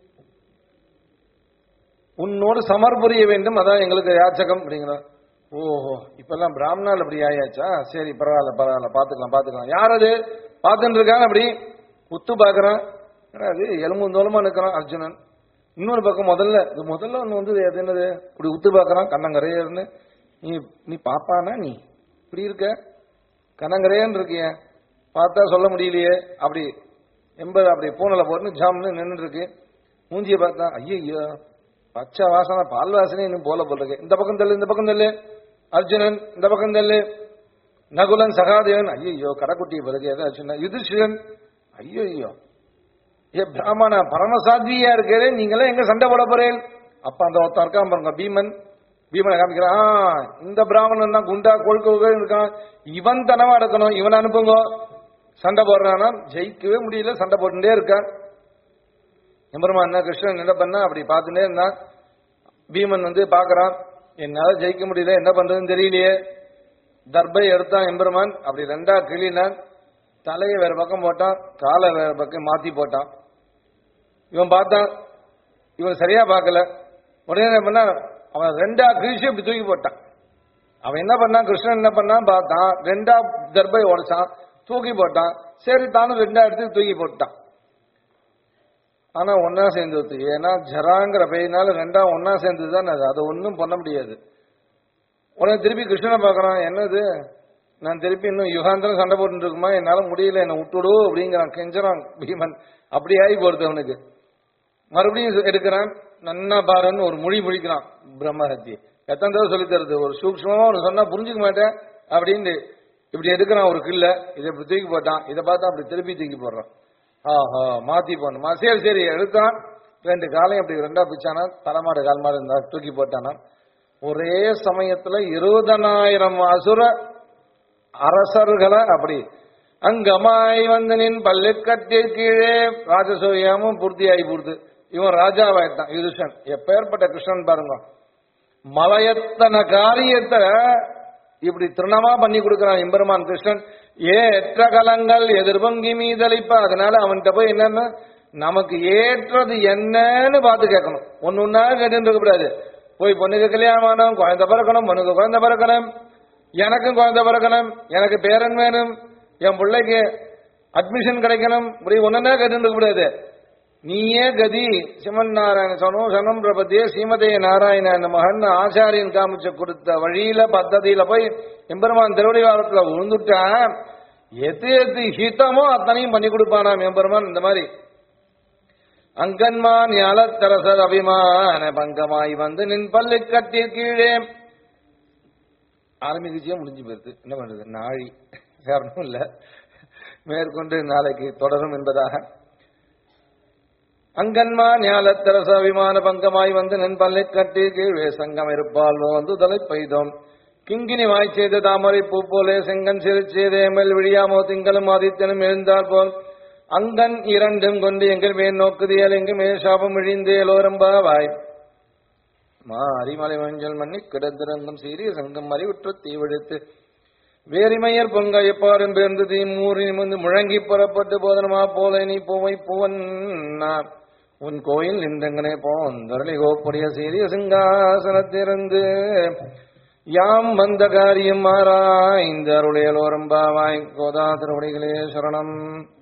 உன்னோடு சமர் புரிய வேண்டும் அதான் எங்களுக்கு யாச்சகம் அப்படிங்கிறார் ஓஹோ இப்பெல்லாம் பிராமணால் அப்படி ஆயாச்சா சரி பரவாயில்ல பரவாயில்ல பாத்துக்கலாம் பாத்துக்கலாம் யார் அது பார்த்துட்டு இருக்காங்க அப்படி உத்து பாக்குறான் அது எலும்பு தோலமா நிற்கிறான் அர்ஜுனன் இன்னொரு பக்கம் முதல்ல இது முதல்ல ஒன்று வந்து அது என்னது இப்படி உத்து பார்க்கறான் கண்ணங்கரையர்னு நீ நீ பாப்பானா நீ இப்படி இருக்க கண்ணங்கரையன்னு இருக்கிய பார்த்தா சொல்ல முடியலையே அப்படி எண்பது அப்படி பூனலை போட்டு ஜாம்னு நின்று இருக்கு மூஞ்சியை பார்த்தா ஐயோ பச்சை வாசனை பால் வாசனை இன்னும் போல போல் இருக்கு இந்த பக்கம் தள்ளு இந்த பக்கம் தள்ளு அர்ஜுனன் இந்த பக்கம் தள்ளு நகுலன் சகாதேவன் ஐயோ கடைக்குட்டி பிறகு ஏதோ அர்ஜுனன் யுதிஷ்டிரன் ஐயோ ஐயோ ஏ பிராமண பரமசாத்வியா இருக்கிறே நீங்களே எங்க சண்டை போட போறேன் அப்ப அந்த ஒருத்தன் இருக்கான் பாருங்க பீமன் பீமனை காமிக்கிறான் ஆ, இந்த பிராமணன் தான் குண்டா கொழுக்க இருக்கான் இவன் தனமா எடுக்கணும் இவன் அனுப்புங்க சண்டை போடுறானா ஜெயிக்கவே முடியல சண்டை போட்டுட்டே இருக்கான் எம்பெருமான் என்ன கிருஷ்ணன் என்ன பண்ணா அப்படி பார்த்துட்டே இருந்தான் பீமன் வந்து பார்க்கறான் என்னால ஜெயிக்க முடியல என்ன பண்றதுன்னு தெரியலையே தர்பை எடுத்தான் எம்பெருமான் அப்படி ரெண்டா கிளினான் தலையை வேற பக்கம் போட்டான் காலை வேற பக்கம் மாத்தி போட்டான் இவன் பார்த்தான் இவன் சரியா பார்க்கல உடனே என்ன பண்ணா அவன் ரெண்டா கிழிச்சு இப்படி தூக்கி போட்டான் அவன் என்ன பண்ணான் கிருஷ்ணன் என்ன பண்ணான் பார்த்தான் ரெண்டா தர்பை உடைச்சான் தூக்கி போட்டான் சரி தானும் ரெண்டா எடுத்து தூக்கி போட்டான் ஆனா ஒன்னா சேர்ந்து வருது ஏன்னா ஜராங்கிற பெயினால ரெண்டா ஒன்னா சேர்ந்தது தான் அது அதை ஒன்றும் பண்ண முடியாது உடனே திருப்பி கிருஷ்ணனை பார்க்கறான் என்னது நான் திருப்பி இன்னும் யுகாந்திரம் சண்டை போட்டு இருக்குமா என்னால முடியல என்னை விட்டுடு அப்படிங்கிறான் கெஞ்சறான் பீமன் அப்படி ஆகி போறது அவனுக்கு மறுபடியும் எடுக்கிறான் நன்னா பாருன்னு ஒரு மொழி முழிக்கிறான் பிரம்மஹத்தி எத்தனை தடவை சொல்லி தருது ஒரு சூக்ஷ்மமா ஒன்று சொன்னா புரிஞ்சுக்க மாட்டேன் அப்படின்னு இப்படி எடுக்கிறான் ஒரு கில்ல இதை இப்படி தூக்கி போட்டான் இதை பார்த்தா அப்படி திருப்பி தூக்கி போடுறான் ஆஹா மாத்தி போடணுமா சரி சரி எடுத்தான் ரெண்டு காலையும் அப்படி ரெண்டா பிச்சானா தலைமாடு கால் மாடு இருந்தா தூக்கி போட்டானா ஒரே சமயத்துல இருபதனாயிரம் அசுர அரசர்களை அப்படி அங்கமாய் வந்தனின் பல்லுக்கட்டில் கீழே ராஜசூயமும் பூர்த்தியாகி போடுது இவன் ராஜாவாயிட்டான் யுதுஷன் எப்பேற்பட்ட கிருஷ்ணன் பாருங்க மலையத்தன காரியத்தை இப்படி திருணமா பண்ணி கொடுக்கிறான் எம்பெருமான் கிருஷ்ணன் ஏற்ற கலங்கள் எதிர்பங்கி மீதளிப்ப அதனால அவன்கிட்ட போய் என்னன்னா நமக்கு ஏற்றது என்னன்னு பார்த்து கேட்கணும் ஒன்னு ஒன்னா கேட்டு இருக்கக்கூடாது போய் பொண்ணுக்கு கல்யாணம் ஆகணும் குழந்தை பிறக்கணும் பொண்ணுக்கு குழந்தை பிறக்கணும் எனக்கும் குழந்தை பிறக்கணும் எனக்கு பேரன் வேணும் என் பிள்ளைக்கு அட்மிஷன் கிடைக்கணும் இப்படி ஒன்னா கேட்டு இருக்கக்கூடாது நீயே கதி சிவன் நாராயண சனம் சனம் பிரபத்தியே சீமதே நாராயண மகன் ஆச்சாரியன் காமிச்ச கொடுத்த வழியில பத்ததியில போய் எம்பெருமான் திருவடி வாரத்துல விழுந்துட்டா எது எது ஹிதமோ அத்தனையும் பண்ணி கொடுப்பானாம் எம்பெருமான் இந்த மாதிரி அங்கன்மான் ஞாலத்தரசர் அபிமான பங்கமாய் வந்து நின் பல்லு கட்டில் கீழே ஆரம்பிச்சியே முடிஞ்சு போயிருது என்ன பண்றது நாழி வேற ஒன்றும் இல்லை மேற்கொண்டு நாளைக்கு தொடரும் என்பதாக அங்கன்மா ஞாலத்தரச விமான பங்கமாய் வந்து நின் பல்லை கட்டி கீழே சங்கம் இருப்பால் வந்து தலை பெய்தோம் கிங்கினி வாய் செய்த தாமரை பூ போலே செங்கன் சிறு செய்தேமல் விழியாமோ திங்களும் ஆதித்தனும் எழுந்தார் போல் அங்கன் இரண்டும் கொண்டு எங்கள் மேல் நோக்குதியல் எங்கு மேல் சாபம் இழிந்தேலோரம்பாவாய் மா அரிமலை மஞ்சள் மண்ணி கிடந்திருந்தும் சீரிய சங்கம் அறிவுற்று தீவிழித்து வேரிமையர் பொங்க எப்பாரும் பேர்ந்து தீ மூறி நிமிர்ந்து முழங்கி புறப்பட்டு போதனமா போல நீ பூவை பூவன் உன் கோயில் நின்றங்கனே போந்தரளி கோப்புடைய சீரிய சிங்காசனத்திலிருந்து யாம் வந்த காரியம் மாறாய்ந்த அருளையலோரம்பாவாய் கோதா திருவடிகளே சரணம்